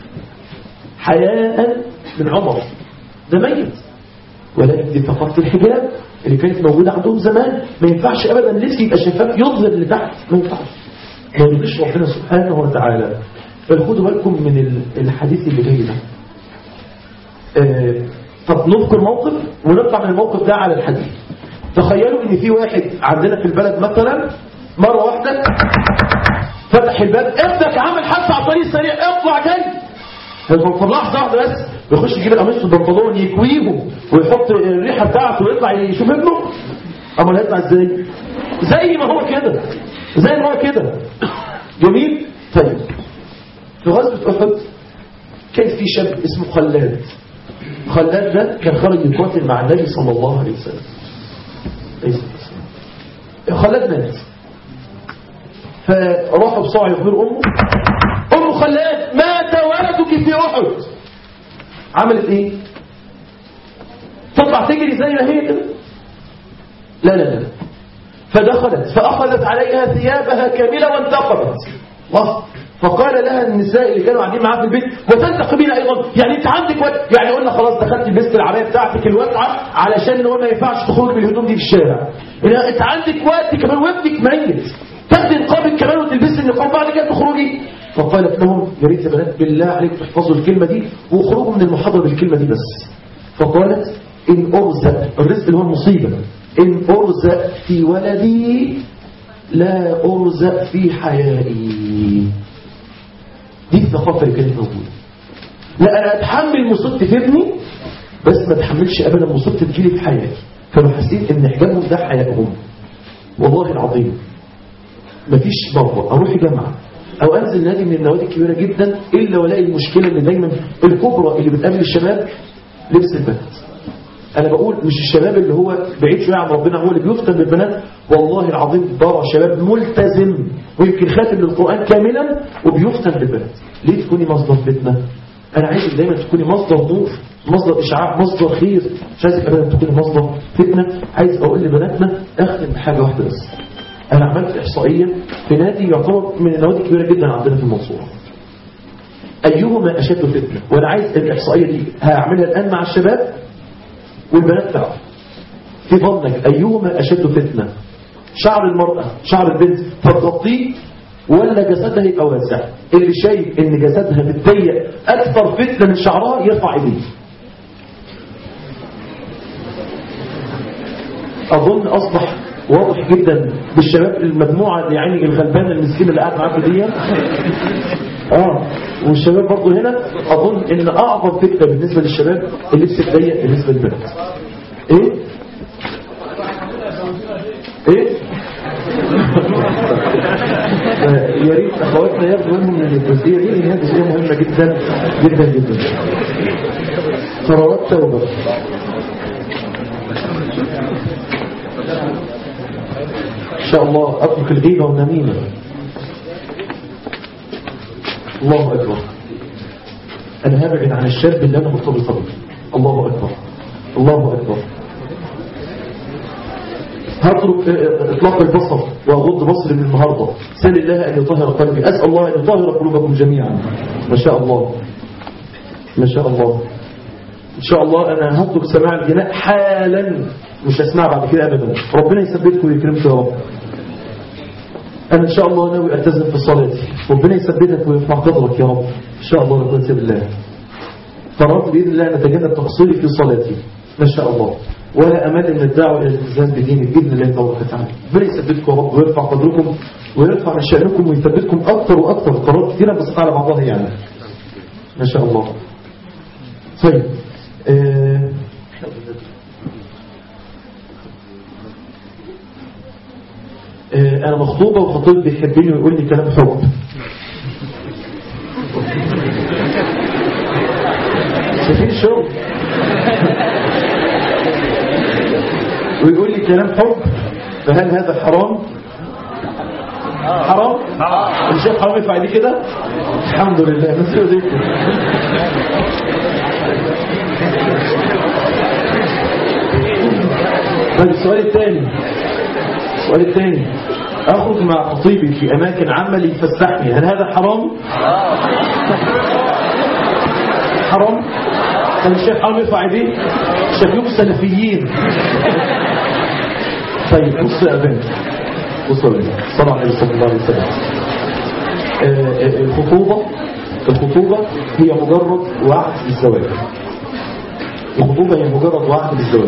حياء من عمر ده ميت ولكن دي ثقافة الحجاب اللي كانت موجودة عندهم زمان ما ينفعش أبدا لبس يبقى شفاف يظهر اللي تحت ما ينفعش ما يرضيش ربنا سبحانه وتعالى فخدوا بالكم من الحديث اللي جاي ده آه طب نذكر موقف ونطلع من الموقف ده على الحديث تخيلوا ان في واحد عندنا في البلد مثلا مرة واحدة فتح الباب ابنك عامل حادثة على الطريق السريع اطلع جاي هيفضل لحظة واحدة بس يخش يجيب القميص في البنطلون يكويهم ويحط الريحة بتاعته ويطلع يشوف ابنه اما هيطلع ازاي زي ما هو كده زي ما هو كده جميل طيب في غزوة أحد كان في شاب اسمه خلاد خلاد ده كان خرج يقاتل مع النبي صلى الله عليه وسلم خلاد مات فراحوا بسرعة يخبروا أمه أم خلاد مات ولدك في أحد عملت إيه تطلع تجري زي ما هي كده لا لا لا فدخلت فأخذت عليها ثيابها كاملة وانتقبت الله فقال لها النساء اللي كانوا قاعدين معاها في البيت وتنتقبين ايضا يعني انت عندك وقت يعني قلنا خلاص دخلت لبست العبايه بتاعتك الواسعه علشان نقول ما ينفعش تخرج بالهدوم دي في الشارع انت عندك وقت كمان وابنك ميت تاخدي نقابك كمان وتلبسي النقاب بعد كده تخرجي فقالت لهم يا ريت يا بنات بالله عليك تحفظوا الكلمه دي واخرجوا من المحاضره بالكلمه دي بس فقالت ان ارزق الرزق اللي هو المصيبه ان ارزق في ولدي لا ارزق في حيائي دي الثقافة اللي كانت موجودة لا أنا أتحمل مصيبتي في ابني بس ما أتحملش أبدا مصيبتي تجيلي في حياتي كانوا حاسين إن حجابهم ده حياتهم والله العظيم مفيش مرة أروح جامعة أو أنزل نادي من النوادي الكبيرة جدا إلا ولاقي المشكلة اللي دايما الكبرى اللي بتقابل الشباب لبس البنات أنا بقول مش الشباب اللي هو بعيد شوية عن ربنا هو اللي بيفتن بالبنات والله العظيم بارع شباب ملتزم ويمكن خاتم للقرآن كاملا وبيفتن بالبنات ليه تكوني مصدر فتنة أنا عايزك دايما تكوني مصدر نور مصدر إشعاع مصدر خير مش عايزك أبدا تكوني مصدر فتنة عايز أقول لبناتنا أختم بحاجة واحدة بس أنا عملت إحصائية في نادي يعتبر من النوادي الكبيرة جدا عندنا في المنصورة أيهما أشد فتنة وأنا عايز الإحصائية دي هعملها الآن مع الشباب والبنات تعرف في ظنك أيهما أشد فتنة شعر المرأة شعر البنت فتغطيه ولا جسدها يبقى واسع اللي شايف ان جسدها متضيق اكثر فتنة من شعرها يرفع ايديه اظن اصبح واضح جدا بالشباب المجموعه دي يعني الغلبانه المسكينه اللي قاعد معاكم دي اه والشباب برضه هنا اظن ان اعظم فتنه بالنسبه للشباب اللبس الضيق بالنسبه للبنات ايه ايه يا ريت اخواتنا ياخدوا منهم من الجزئيه دي لان هي جزئيه مهمه جدا جدا جدا قرارات توبه ان شاء الله اترك الغيبه والنميمه الله اكبر انا هبعد عن الشاب اللي انا مرتبط به الله اكبر الله اكبر هترك اطلاق البصر واغض بصري من النهارده سال الله ان يطهر قلبي اسال الله ان يطهر قلوبكم جميعا ما شاء الله ما شاء الله ان شاء الله انا هترك سماع الغناء حالا مش هسمع بعد كده ابدا ربنا يثبتكم ويكرمكم يا رب انا ان شاء الله ناوي التزم في صلاتي ربنا يثبتك ويرفع قدرك يا رب ان شاء الله لا قوه الا بالله قررت باذن الله ان اتجنب تقصيري في صلاتي ما شاء الله ولا امل من الدعوه الى الالتزام بديني باذن الله تبارك وتعالى ربنا يثبتكم يا رب ويرفع قدركم ويرفع من شانكم ويثبتكم اكثر واكثر قرارات كثيره بس على بعضها يعني ما شاء الله طيب آه آه انا مخطوبه وخطيب بيحبني ويقول لي كلام حب شايفين الشغل ويقول لي كلام حب فهل هذا حرام حرام الشيخ حرام يفعل دي كده الحمد لله نسيب زي كده طيب السؤال الثاني السؤال الثاني اخرج مع خطيبي في اماكن عامه ليفسحني هل هذا حرام حرام كان الشيخ حرام يرفع ايديه شكلكم سلفيين طيب بصوا يا بنت بصوا يا بنت صلى الله عليه صلى الله عليه وسلم آه، آه، الخطوبة الخطوبة هي مجرد وعد بالزواج الخطوبة هي مجرد وعد بالزواج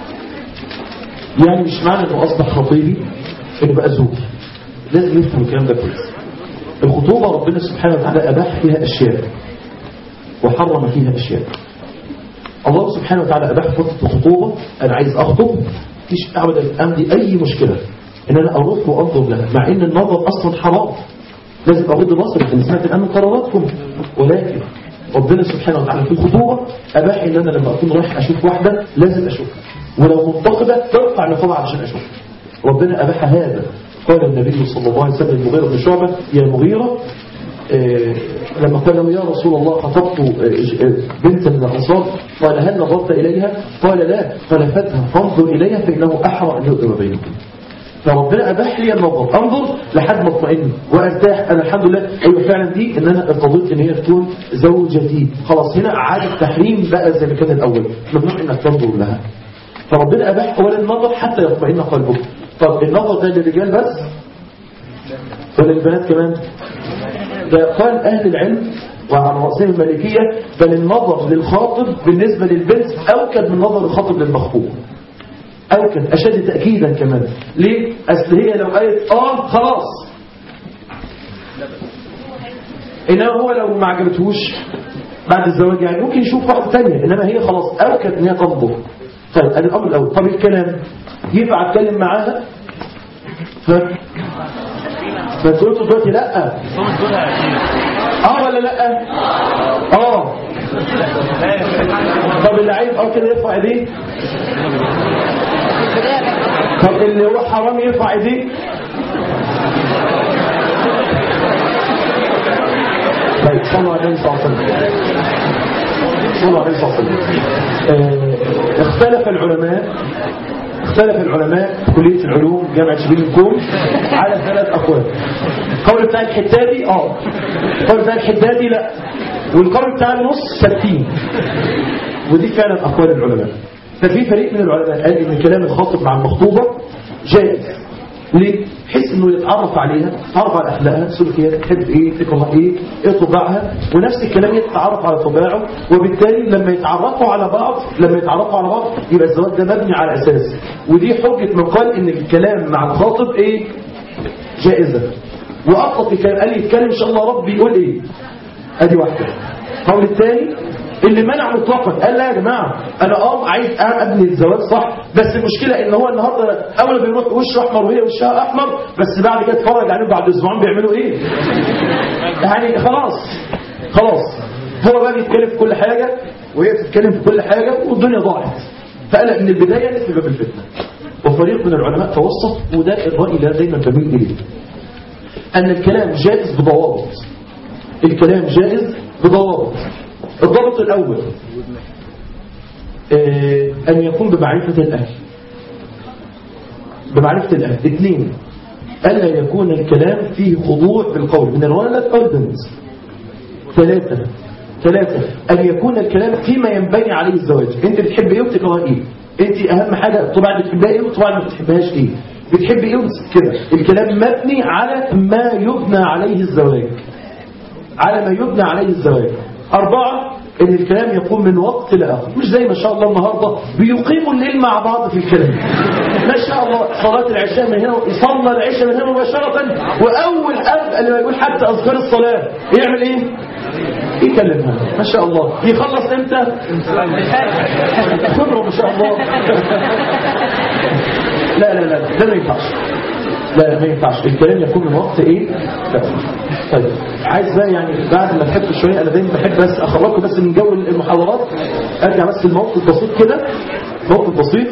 يعني مش معنى انه اصبح خطيبي انه بقى زوجي لازم يفهم الكلام ده كويس الخطوبة ربنا سبحانه وتعالى اباح فيها اشياء وحرم فيها اشياء الله سبحانه وتعالى اباح فتره الخطوبه انا عايز اخطب مفيش ابدا عندي اي مشكله ان انا اروح وانظر لها مع ان النظر اصلا حرام لازم اغض بصري انا سمعت الان من قراراتكم ولكن ربنا سبحانه وتعالى في الخطوبه اباح ان انا لما اكون رايح اشوف واحده لازم اشوفها ولو منتقده ترفع نقابها عشان اشوفها ربنا اباح هذا قال النبي صلى الله عليه وسلم المغيرة بن شعبة يا مغيرة آه، لما قال له يا رسول الله خطبت آه، آه، بنتا من الأنصار قال هل نظرت إليها قال لا قال فاذهب فانظر إليها فإنه أحرى أن يؤذر بينكم فربنا أباح لي النظر أنظر لحد ما اطمئن وأرتاح أنا الحمد لله أيوة فعلا دي إن أنا ارتضيت إن هي تكون زوجتي خلاص هنا عاد التحريم بقى زي ما كان الأول ممنوع إنك تنظر لها فربنا أباح أولا النظر حتى يطمئن قلبك طب النظر ده للرجال بس ولا للبنات كمان ده قال أهل العلم وعن رأسهم المالكية بل النظر للخاطب بالنسبة للبنت أوكد من نظر الخاطب للمخطوب أوكد أشد تأكيدا كمان ليه؟ أصل هي لو قالت آه خلاص إنما هو لو ما عجبتهوش بعد الزواج يعني ممكن يشوف واحدة تانية إنما هي خلاص أوكد إن هي تنظر طيب ادي الأمر الأول طب الكلام ينفع أتكلم معاها ف... فتقول له دلوقتي لا اه ولا لا اه طب اللي عايز اه كده يرفع ايديه طب اللي هو حرام يرفع ايديه طيب صلوا على النبي صلى الله عليه وسلم صلوا على النبي صلى الله عليه وسلم آه، اختلف العلماء اختلف العلماء في كلية العلوم جامعة شبيل الكوم على ثلاث أقوال القول بتاع الحدادي اه القول بتاع الحدادي لا والقول بتاع النص ثابتين ودي فعلا أقوال العلماء ففي فريق من العلماء قال إن كلام الخاطب مع المخطوبة جائز ليه؟ بحيث انه يتعرف عليها يتعرف على اخلاقها سلوكيات تحب ايه تكره ايه ايه طباعها ونفس الكلام يتعرف على طباعه وبالتالي لما يتعرفوا على بعض لما يتعرفوا على بعض يبقى الزواج ده مبني على اساس ودي حجه من قال ان الكلام مع الخاطب ايه جائزه واطلق الكلام قال لي يتكلم ان شاء الله رب بيقول ايه ادي واحده القول الثاني اللي منع مطلقا قال لا يا جماعه انا اه عايز ابني الزواج صح بس المشكله ان هو النهارده اول ما بيروح وشه احمر وهي وشها احمر بس بعد كده اتفرج عليهم بعد اسبوعين بيعملوا ايه يعني خلاص خلاص هو بقى بيتكلم في كل حاجه وهي بتتكلم في كل حاجه والدنيا ضاعت فقال من البدايه نسبه باب الفتنه وفريق من العلماء توسط وده الراي اللي انا دايما بميل اليه ان الكلام جائز بضوابط الكلام جائز بضوابط الضابط الأول آه، أن يكون بمعرفة الأهل بمعرفة الأهل اثنين ألا يكون الكلام فيه خضوع بالقول من الولد أو البنت ثلاثة ثلاثة أن يكون الكلام فيما ينبني عليه الزواج أنت بتحب إيه وبتكره إيه أنت أهم حاجة الطباع بتحبها إيه والطباع ما بتحبهاش إيه بتحب إيه وبت- كده الكلام مبني على ما يبنى عليه الزواج على ما يبنى عليه الزواج أربعة إن الكلام يقوم من وقت لآخر مش زي ما شاء الله النهاردة بيقيموا الليل مع بعض في الكلام ما شاء الله صلاة العشاء من هنا يصلى العشاء من هنا مباشرة وأول أب اللي ما يقول حتى أذكار الصلاة يعمل إيه؟ يكلمها ما شاء الله يخلص امتى؟ خبره ما شاء الله لا لا لا ده ما ينفعش لا ما ينفعش الكلام يكون من وقت ايه لا. طيب عايز بقى يعني بعد ما تحب شويه انا دايما بحب بس اخرجكم بس من جو المحاضرات ارجع بس لموقف بسيط كده موقف بسيط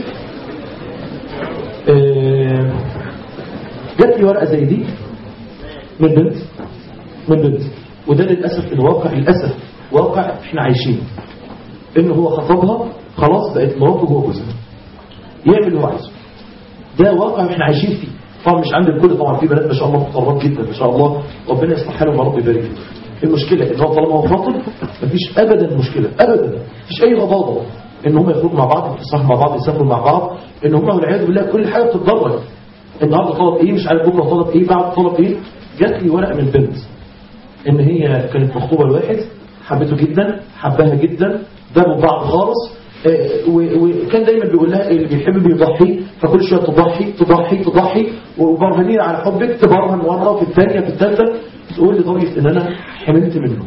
آه، جات لي ورقه زي دي من بنت من بنت وده للاسف الواقع للاسف واقع احنا عايشينه ان هو خطبها خلاص بقت مراته جوه جوزها يعمل اللي هو عايزه ده واقع احنا عايشين فيه طبعا مش عند الكل طبعا في بنات ما شاء الله محترمات جدا ما شاء الله ربنا يصلح حالهم ورب يبارك فيهم المشكله ان هو طالما هو خاطب مفيش ابدا مشكله ابدا مفيش اي غضاضه ان هم يخرجوا مع بعض يتصاحبوا مع بعض يسافروا مع بعض ان هم والعياذ بالله كل حاجه بتتدرج النهارده طلب ايه مش عارف بكره طلب ايه بعد طلب ايه جات لي ورقه من بنت ان هي كانت مخطوبه لواحد حبته جدا حبها جدا دابوا بعض خالص آه، و- وكان دايما بيقول لها اللي بيحب بيضحي فكل شويه تضحي تضحي تضحي وبرهنين على حبك تبرهن مره في الثانيه في الثالثه تقول لدرجه ان انا حملت منه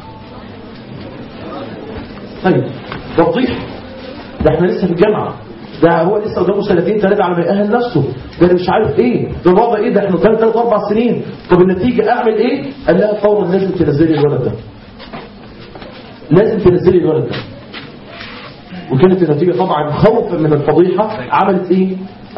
طيب وضيح ده احنا لسه في الجامعه ده هو لسه قدامه سنتين ثلاثه على ما يأهل نفسه ده أنا مش عارف ايه ده الوضع ايه ده احنا قدام ثلاث اربع سنين طب النتيجه اعمل ايه قال لها فورا لازم تنزلي الولد ده لازم تنزلي الولد ده وكانت النتيجه طبعا خوفا من الفضيحه عملت ايه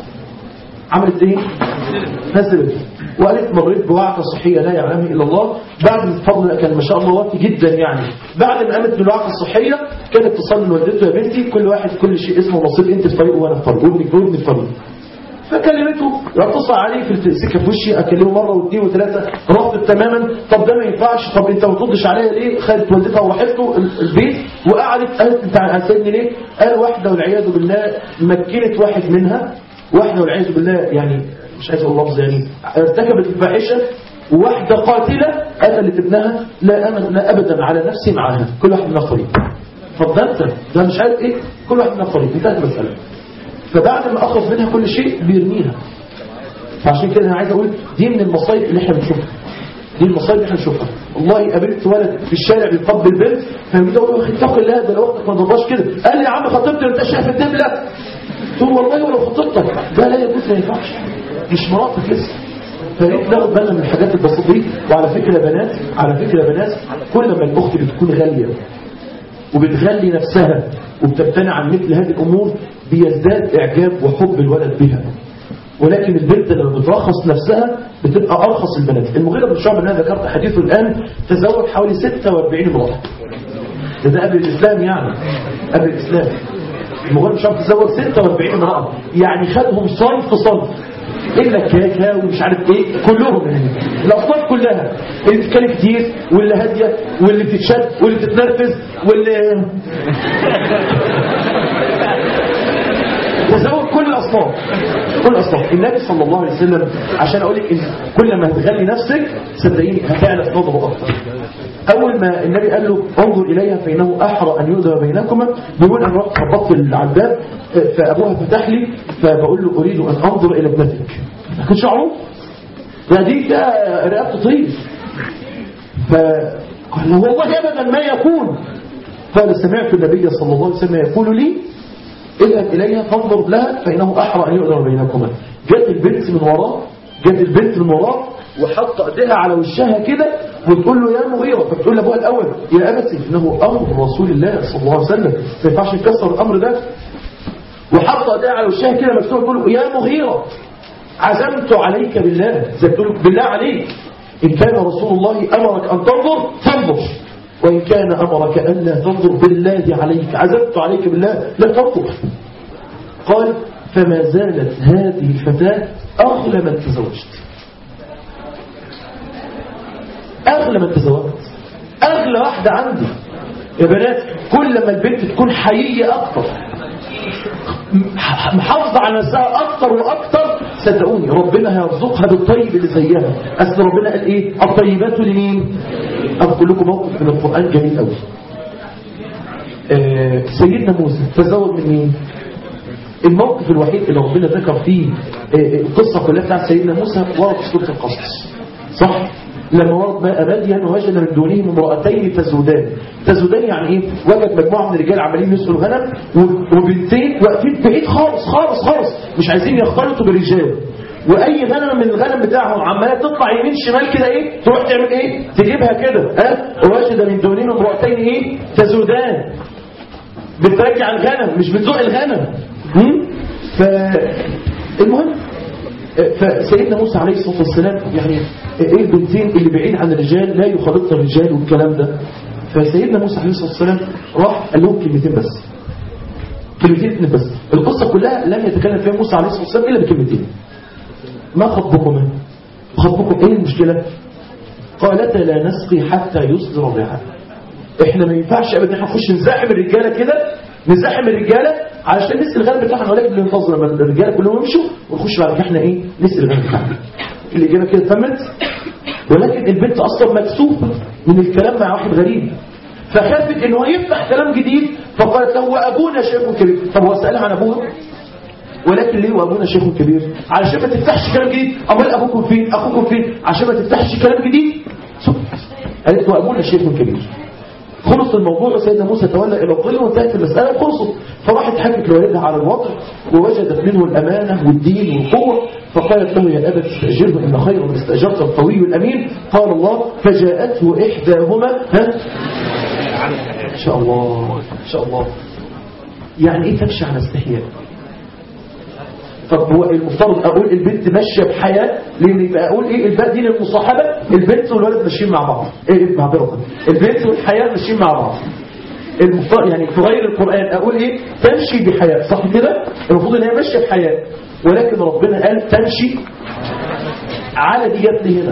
عملت ايه نزلت وقالت مريت بوعكة صحية لا يعلمها إلا الله بعد الفضل كان ما شاء الله وقت جدا يعني بعد ما قامت بالوعكة الصحية كانت تصل من والدته يا بنتي كل واحد كل شيء اسمه نصيب انت في طريق وانا في طريق وابنك وابني في طريق فكلمته اتصل عليه في السكه في وشي اكلمه مره واثنين وثلاثه رفضت تماما طب ده ما ينفعش طب انت ما بتردش عليا ليه خدت والدتها وراحت له ال- البيت وقعدت قالت انت هتسيبني ليه قال واحده والعياذ بالله مكنت واحد منها واحده والعياذ بالله يعني مش عايز اقول لفظ يعني ارتكبت الفاحشه وواحده قاتله قتلت ابنها لا امن لا ابدا على نفسي معاها كل واحد من طريق طب ده انت ده مش عارف ايه كل واحد من طريق انتهت المساله فبعد ما اخذ منها كل شيء بيرميها فعشان كده انا عايز اقول دي من المصايب اللي احنا بنشوفها دي المصايب اللي احنا بنشوفها والله قابلت ولد في الشارع بيقبل بنت فبيقول له يا اخي اتق الله ده لو اختك ما ترضاش كده قال لي يا عم خطيبتي وانت شايف الدبله قلت له والله ولو خطيبتك ده لا يجوز ما ينفعش مش مراتك لسه فريق ناخد بالنا من الحاجات البسيطه دي وعلى فكره يا بنات على فكره يا بنات كل ما الاخت بتكون غاليه وبتغلي نفسها وبتمتنع عن مثل هذه الأمور بيزداد إعجاب وحب الولد بها ولكن البنت لما بترخص نفسها بتبقى أرخص البنات المغيرة بن شعب اللي أنا ذكرت حديثه الآن تزوج حوالي 46 امرأة ده, ده قبل الإسلام يعني قبل الإسلام المغيرة بن شعب تزوج 46 امرأة يعني خدهم صنف صنف إلا كاكا ومش عارف إيه كلهم يعني الأصناف كلها اللي بتتكلم كتير واللي هادية واللي بتتشد واللي بتتنرفز واللي تزوج كل الأصناف الاصناف كل الاصناف النبي صلى الله عليه وسلم عشان اقول لك إن كل ما هتغلي نفسك صدقيني هتعرف نظره اكتر اول ما النبي قال له انظر اليها فانه احرى ان يؤذى بينكما بيقول انا رحت خبطت على الباب فابوها فتح لي فبقول له اريد ان انظر الى ابنتك ما كنتش اعرف ده دي ده رقبته طيب فقال له والله ابدا ما يكون قال سمعت النبي صلى الله عليه وسلم يقول لي اذهب اليها فانظر لها فانه احرى ان يؤذى بينكما جت البنت من وراه جت البنت من وراه وحط ايديها على وشها كده وتقول له يا مغيرة فبتقول لابوها الاول يا ابتي انه امر رسول الله صلى الله عليه وسلم ما ينفعش نكسر الامر ده وحط ايديها على وشها كده مفتوح تقول له يا مغيرة عزمت عليك بالله زي بتقول بالله عليك ان كان رسول الله امرك ان تنظر فانظر وان كان امرك الا تنظر بالله عليك عزمت عليك بالله لا تنظر قال فما زالت هذه الفتاة أغلى من تزوجت أغلى من تزوجت أغلى واحدة عندي يا بنات كل ما البنت تكون حقيقية أكتر محافظة على نفسها أكتر وأكتر صدقوني ربنا هيرزقها بالطيب اللي زيها أصل ربنا قال إيه الطيبات لمين أقول لكم موقف من القرآن جميل قوي آه سيدنا موسى تزوج من مين الموقف الوحيد اللي ربنا ذكر فيه القصة كلها بتاعت سيدنا موسى ورد في سورة القصص صح؟ لما ورد ماء مدين ووجد من دونهم امرأتين تزودان تزودان يعني ايه؟ وجد مجموعة من الرجال عمالين يسقوا الغنم وبنتين واقفين بعيد خالص خالص خالص مش عايزين يختلطوا بالرجال واي غنم من الغنم بتاعهم عماله تطلع يمين شمال كده ايه تروح تعمل ايه تجيبها كده ها ووجد من دونهم امرأتين ايه تزودان بترجع الغنم مش بتزق الغنم فالمهم فسيدنا موسى عليه الصلاة والسلام يعني ايه البنتين اللي بعيد عن الرجال لا يخالطن الرجال والكلام ده فسيدنا موسى عليه الصلاة والسلام راح قال لهم كلمتين بس كلمتين اتنين بس القصة كلها لم يتكلم فيها موسى عليه الصلاة والسلام إلا بكلمتين ما خطبكم خطبكم ايه المشكلة قالتا لا نسقي حتى يصدر الرعاء احنا ما ينفعش ابدا احنا نخش نزاحم الرجاله كده نزاحم الرجاله علشان نسقي الغنم بتاعنا ولكن بننتظر لما الرجاله كلهم يمشوا ونخش بعد كده احنا ايه نسقي الغنم بتاعنا الاجابه كده تمت ولكن البنت اصلا مكسوفه من الكلام مع واحد غريب فخافت ان هو يفتح كلام جديد فقالت له وابونا شيخ كبير طب هو سالها عن ابوه ولكن ليه وابونا شيخ كبير علشان ما تفتحش كلام جديد امال ابوكم فين اخوكم فين عشان ما تفتحش كلام جديد قالت وابونا شيخ كبير خلص الموضوع وسيدنا موسى تولى إلى الظل وانتهت المسألة خلصت فراحت حكت لوالدها على الوضع ووجدت منه الأمانة والدين والقوة فقالت له يا أبت استأجره إن خير من استأجرت القوي الأمين قال الله فجاءته إحداهما ها إن شاء الله إن شاء الله يعني إيه تمشي على استحياء طب هو المفترض اقول البنت ماشيه بحياه لان يبقى اقول ايه الباء دي للمصاحبه البنت والولد ماشيين مع بعض ايه معذره البنت والحياه ماشيين مع بعض المفترض يعني في غير القران اقول ايه تمشي بحياه صح كده المفروض ان هي ماشيه بحياه ولكن ربنا قال تمشي على دي جت لي هنا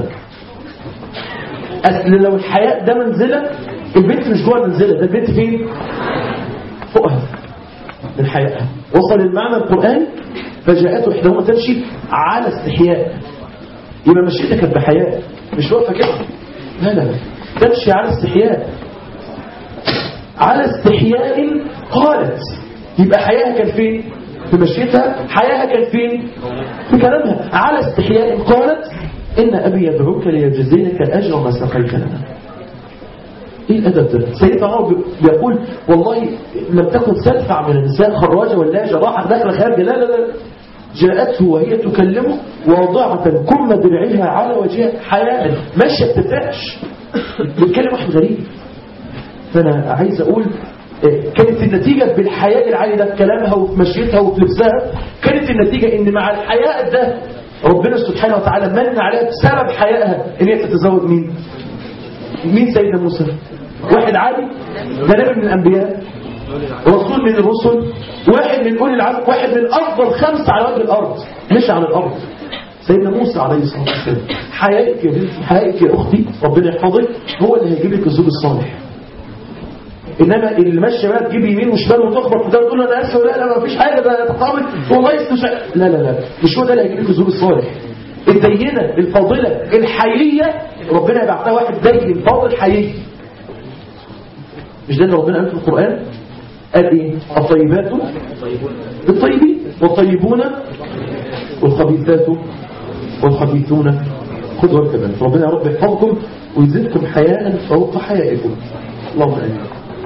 اصل لو الحياء ده منزله البنت مش جوه المنزله ده البنت فين فوقها من حياتها وصل المعنى القرآن فجاءته إحداهما تمشي على استحياء يبقى مشيتها كانت بحياء مش واقفة كده لا لا لا تمشي على استحياء على استحياء قالت يبقى حياها كان فين في مشيتها حياها كان فين في كلامها على استحياء قالت إن أبي يدعوك ليجزيك أجر ما سقيت لنا ايه الادب ده سيدنا عمر بيقول والله لم تكن تدفع من النساء خراجه ولا راحت داخله خارجه لا لا لا جاءته وهي تكلمه واضعة كم درعها على وجهها حياء ماشيه بتترعش بتكلم واحد غريب فانا عايز اقول كانت النتيجة بالحياء العالي ده في كلامها وفي مشيتها وفي لبسها كانت النتيجة ان مع الحياء ده ربنا سبحانه وتعالى من عليها بسبب حيائها ان هي تتزوج مين مين سيدنا موسى واحد عادي ده نبي من الانبياء رسول من الرسل واحد من اولي العزم واحد من افضل خمسه على وجه الارض مش على الارض سيدنا موسى عليه الصلاه والسلام حيائك يا بنتي حيائك يا اختي ربنا يحفظك هو اللي هيجيب لك الزوج الصالح انما اللي ماشيه بقى تجيب يمين وشمال وتخبط وده وتقول له انا اسف لا لا ما فيش حاجه ده تقابل والله يستشع لا لا لا مش هو ده اللي هيجيب لك الزوج الصالح الدينه الفاضله الحييه ربنا يبعتها واحد دين فاضل حيي مش ده اللي ربنا قال في القران قال ايه الطيبات الطيبين والطيبون والخبيثات والخبيثون خذوا كمان ربنا يا رب يحفظكم ويزيدكم حياء فوق حيائكم اللهم امين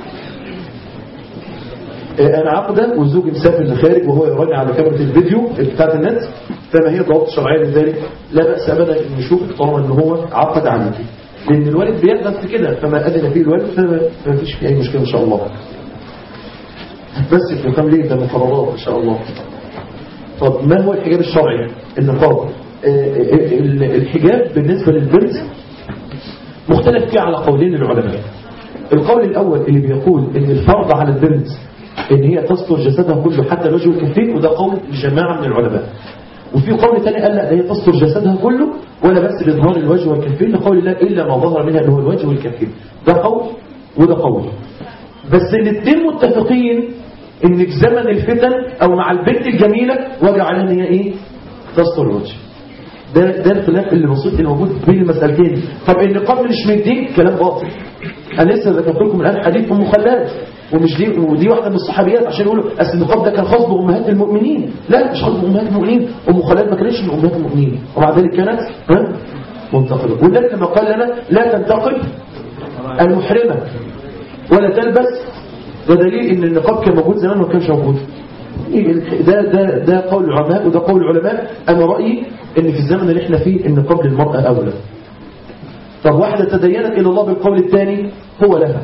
آه، انا عقده والزوج مسافر لخارج وهو يراجع على كاميرا الفيديو بتاعت النت فما هي ضوابط شرعيه لذلك لا باس ابدا ان نشوف طالما ان هو عقد عليك لان الوالد بيحدث كده فما اذن فيه الوالد فما فيش فيه اي مشكله ان شاء الله بس في كام ليه ده مقررات ان شاء الله طب ما هو الحجاب الشرعي النقاب آه، آه، ال- الحجاب بالنسبه للبنت مختلف فيه على قولين العلماء القول الأول اللي بيقول إن الفرض على البنت إن هي تستر جسدها كله حتى الوجه والكفين وده قول جماعة من العلماء وفي قول ثاني قال لا هي تستر جسدها كله ولا بس بإظهار الوجه والكفين لقول الله إلا ما ظهر منها اللي هو الوجه والكفين ده قول وده قول بس الاثنين متفقين إن في زمن الفتن أو مع البنت الجميلة وجع عليها إن هي إيه تستر الوجه ده ده الخلاف اللي بسيط اللي موجود بين المسألتين طب النقاب مش من الدين كلام باطل انا لسه ذكرت لكم الان حديث ام خلاد ومش دي ودي واحده من الصحابيات عشان يقولوا اصل النقاب ده كان خاص بامهات المؤمنين لا مش خاص بامهات المؤمنين ام خلاد ما كانتش من امهات المؤمنين ومع ذلك كانت ها منتقبه ولذلك لما قال لنا لا تنتقب المحرمه ولا تلبس ده دليل ان النقاب كان موجود زمان وما كانش موجود ده ده ده قول العلماء وده قول العلماء انا رايي ان في الزمن اللي احنا فيه النقاب للمراه اولى طب واحده تدينت الى الله بالقول الثاني هو لها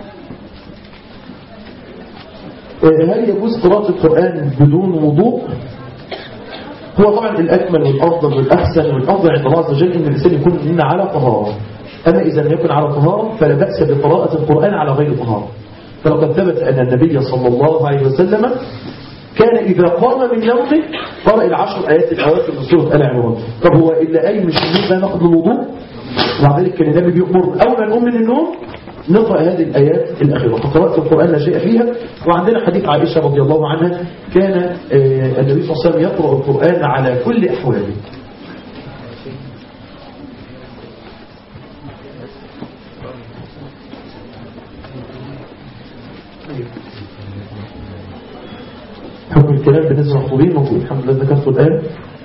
آه، هل يجوز قراءه القران بدون وضوء هو طبعا الاكمل والافضل والاحسن والافضل عند الله عز وجل ان الانسان يكون منا على طهاره اما اذا لم يكن على طهاره فلا باس بقراءه القران على غير طهاره فلقد ثبت ان النبي صلى الله عليه وسلم كان إذا قام من نومه قرأ العشر آيات الأواخر من سورة آل عمران طب هو إلا قايم مش النوم ده ناخد الوضوء ومع ذلك كان النبي بيأمر أول ما نقوم من النوم نقرأ هذه الآيات الأخيرة فقراءة القرآن لا شيء فيها وعندنا حديث عائشة رضي الله عنها كان آه، النبي صلى الله عليه وسلم يقرأ القرآن على كل أحواله حكم الكلام بالنسبة للمخطوبين موجود الحمد لله ذكرته الآن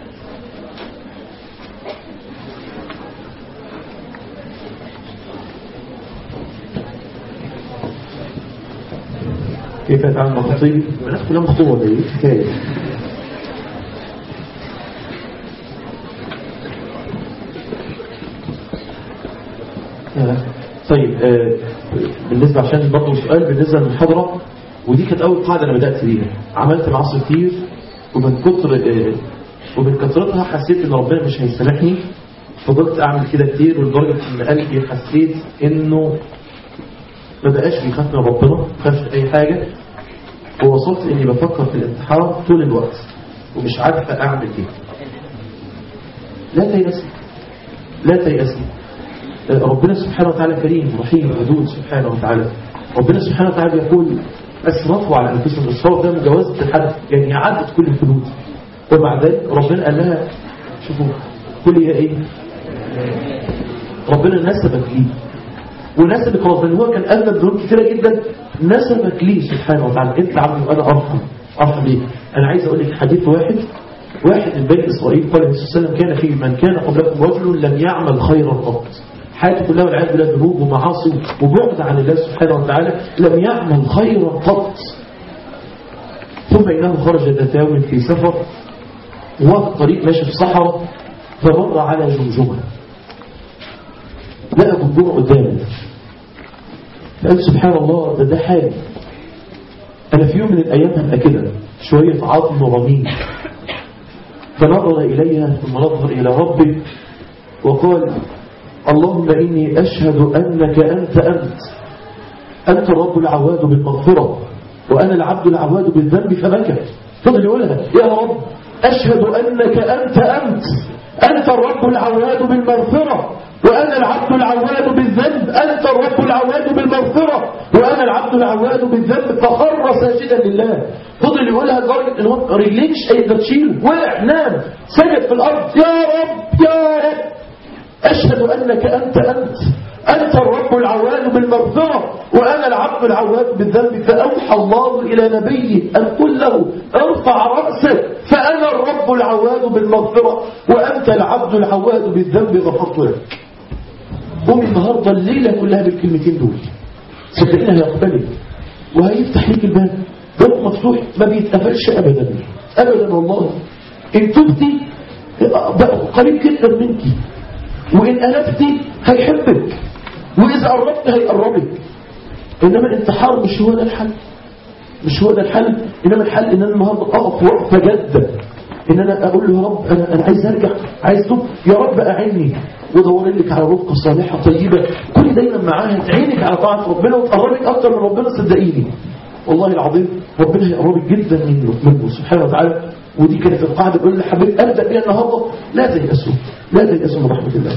كيف يتعامل مع الخطيب؟ الناس كلها مخطوبة ولا ايه؟ حكاية آه، طيب آه، بالنسبة عشان برضه سؤال بالنسبة للمحاضرة ودي كانت أول قاعدة أنا بدأت بيها عملت معاصي كتير ومن كتر آه، ومن كثرتها حسيت إن ربنا مش هيسامحني فضلت أعمل كده كتير ولدرجة إن قلبي حسيت إنه ما بقاش بيخاف من ربنا ما خافش أي حاجة ووصلت إني بفكر في الانتحار طول الوقت ومش عارفة أعمل إيه لا تيأسي لا تيأسي آه، ربنا سبحانه وتعالى كريم رحيم ودود سبحانه وتعالى ربنا سبحانه وتعالى يقول أسرفوا على أنفسهم الصوت ده مجاوزة الحد يعني عدت كل الحدود ومع ذلك ربنا قال لها شوفوا كل هي إيه ربنا نسبك ليه ونسبك ربنا هو كان أذنب ذنوب كثيرة جدا نسبك ليه سبحانه وتعالى أنت عبد وأنا أرحم أرحم ليه أنا عايز أقول لك حديث واحد واحد من بني إسرائيل قال النبي صلى الله عليه وسلم كان في من كان قبلكم رجل لم يعمل خيرا قط حياته كلها والعياذ بالله ذنوب ومعاصي وبعد عن الله سبحانه وتعالى لم يعمل خيرا قط ثم إنه خرج ذات يوم في سفر وهو في الطريق ماشي في صحراء فمر على جمجمة لقى جمجمة قدامه فقال سبحان الله ده ده حالي أنا في يوم من الأيام هبقى كده شوية عظم رميم فنظر إليها ثم نظر إلى ربه وقال اللهم إني أشهد أنك أنت أنت أنت الرب العواد بالمغفرة وأنا العبد العواد بالذنب فبكى فضل يقولها يا رب أشهد أنك أنت أنت أنت الرب العواد بالمغفرة وأنا العبد العواد بالذنب أنت الرب العواد بالمغفرة وأنا العبد العبد العواد بالذنب فخر ساجدا لله فضل يقولها لدرجه ان هو رجليه مش هيقدر تشيله وقع نام سجد في الارض يا رب يا رب اشهد انك انت انت انت الرب العواد بالمغفره وانا العبد العواد بالذنب فاوحى الله الى نبيه ان قل له ارفع راسك فانا الرب العواد بالمغفره وانت العبد العواد بالذنب غفرت لك قوم النهارده الليله كلها بالكلمتين دول صدقني هيقبلك وهيفتح لك الباب باب مفتوح ما بيتقفلش ابدا ابدا والله ان تبتي بقى قريب جدا منك وان قلبتي هيحبك واذا قربت هيقربك انما الانتحار مش هو ده الحل مش هو ده الحل انما الحل ان انا النهارده اقف وقفه جاده ان انا اقول له يا رب انا انا عايز ارجع عايز توب يا رب اعني ودور لك على رفقه صالحه طيبه كوني دايما معاها تعينك على طاعه ربنا وتقربك اكتر من ربنا صدقيني والله العظيم ربنا هيقربك جدا منه منه سبحانه وتعالى ودي كانت القاعده بقول لحبيبي ابدا بيها النهارده لا تيأسوا لا تيأسوا من رحمه الله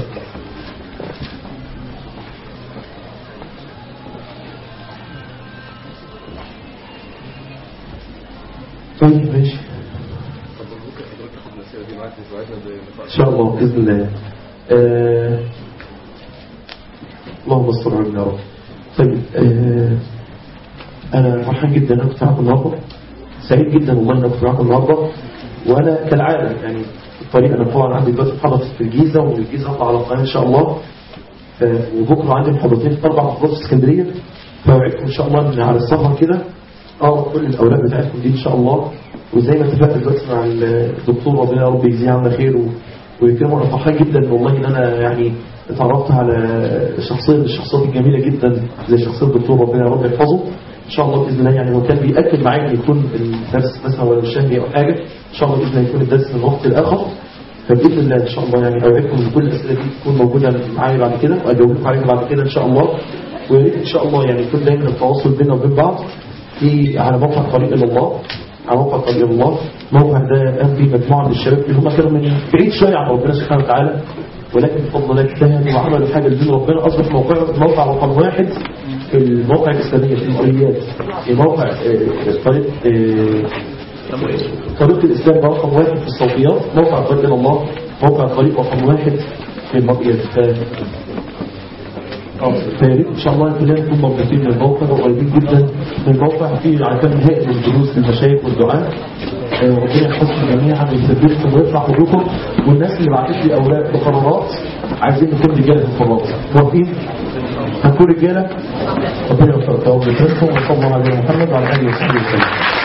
طيب ماشي ان شاء الله باذن الله آه... اللهم صل على النبي يا رب طيب آه... انا فرحان جدا ان انا كنت معاكم النهارده سعيد جدا والله ان انا كنت معاكم النهارده وانا كالعاده يعني الطريق انا طبعا عندي دلوقتي محاضره في الجيزه ومن الجيزه اطلع على القاهره ان شاء الله آه... وبكره عندي محاضرتين في اربع محاضرات في اسكندريه فوعدكم ان شاء الله ان على السفر كده اه كل الاولاد بتاعتكم دي ان شاء الله وزي ما اتفقت دلوقتي مع الدكتور ربنا يا رب يجزيه عنا خير و... ويكرمه انا فرحان جدا والله ان انا يعني اتعرفت على شخصيه من الشخصيات الجميله جدا زي شخصيه الدكتور ربنا يا رب يحفظه ان شاء الله باذن الله يعني هو كان بياكد معايا ان يكون الدرس مثلا ولا الشهري او حاجه ان شاء الله باذن الله يكون الدرس من وقت لاخر فباذن الله ان شاء الله يعني اوعدكم ان كل الاسئله دي تكون موجوده معايا بعد كده واجاوبكم عليها بعد كده ان شاء الله ويا ريت ان شاء الله يعني يكون دايما التواصل بيننا وبين بعض في على موقع طريق الى الله على موقع طريق الله موقع ده قام به مجموعه من الشباب اللي هم كانوا من بعيد شويه عن ربنا سبحانه وتعالى ولكن بفضل الله اجتهدوا وعملوا حاجه لدين ربنا اصبح موقع موقع رقم واحد في المواقع الاسلاميه في المقريات في موقع آه، طريق آه، طريق الاسلام ده رقم واحد في الصوتيات موقع طريق الى الله موقع طريق رقم واحد في المقريات فياريت ان شاء الله كلنا نكون مربوطين من الموقع وقريبين جدا من الموقع في عشان هائل من الدروس للمشايخ والدعاء آه، ربنا يحفظكم جميعا ويثبتكم ويرفع قلوبكم والناس اللي بعتت لي اوراق بقرارات عايزين نكون رجاله في القرارات موافقين؟ هنكون رجاله ربنا يوفقكم ويكرمكم وصلى الله على محمد وعلى اله وصحبه وسلم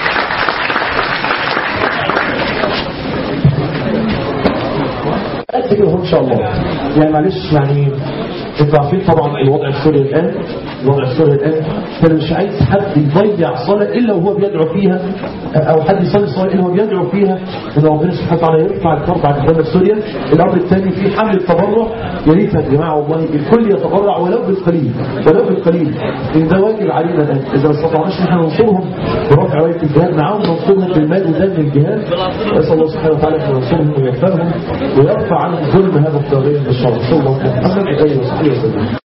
قد كده ان شاء الله يعني معلش يعني انتوا عارفين طبعا الوضع السوري الان الوضع السوري الان فانا مش عايز حد يضيع صلاه الا وهو بيدعو فيها او حد يصلي صلاه الا وهو بيدعو فيها ان ربنا سبحانه وتعالى يرفع الكرب عن اخواننا سوريا الامر الثاني في حمل التبرع يا ريت يا جماعه والله الكل يتبرع ولو بالقليل ولو بالقليل ان ده واجب علينا الان اذا ما استطعناش ان احنا ننصرهم برفع رايه الجهاد معاهم ننصرهم بالمال وده من الجهاد نسال الله سبحانه وتعالى ان ينصرهم ويغفرهم ويرفع عنهم ظلم هذا الطاغيه بالشر صلى الله عليه وسلم وآله وصحبه وسلم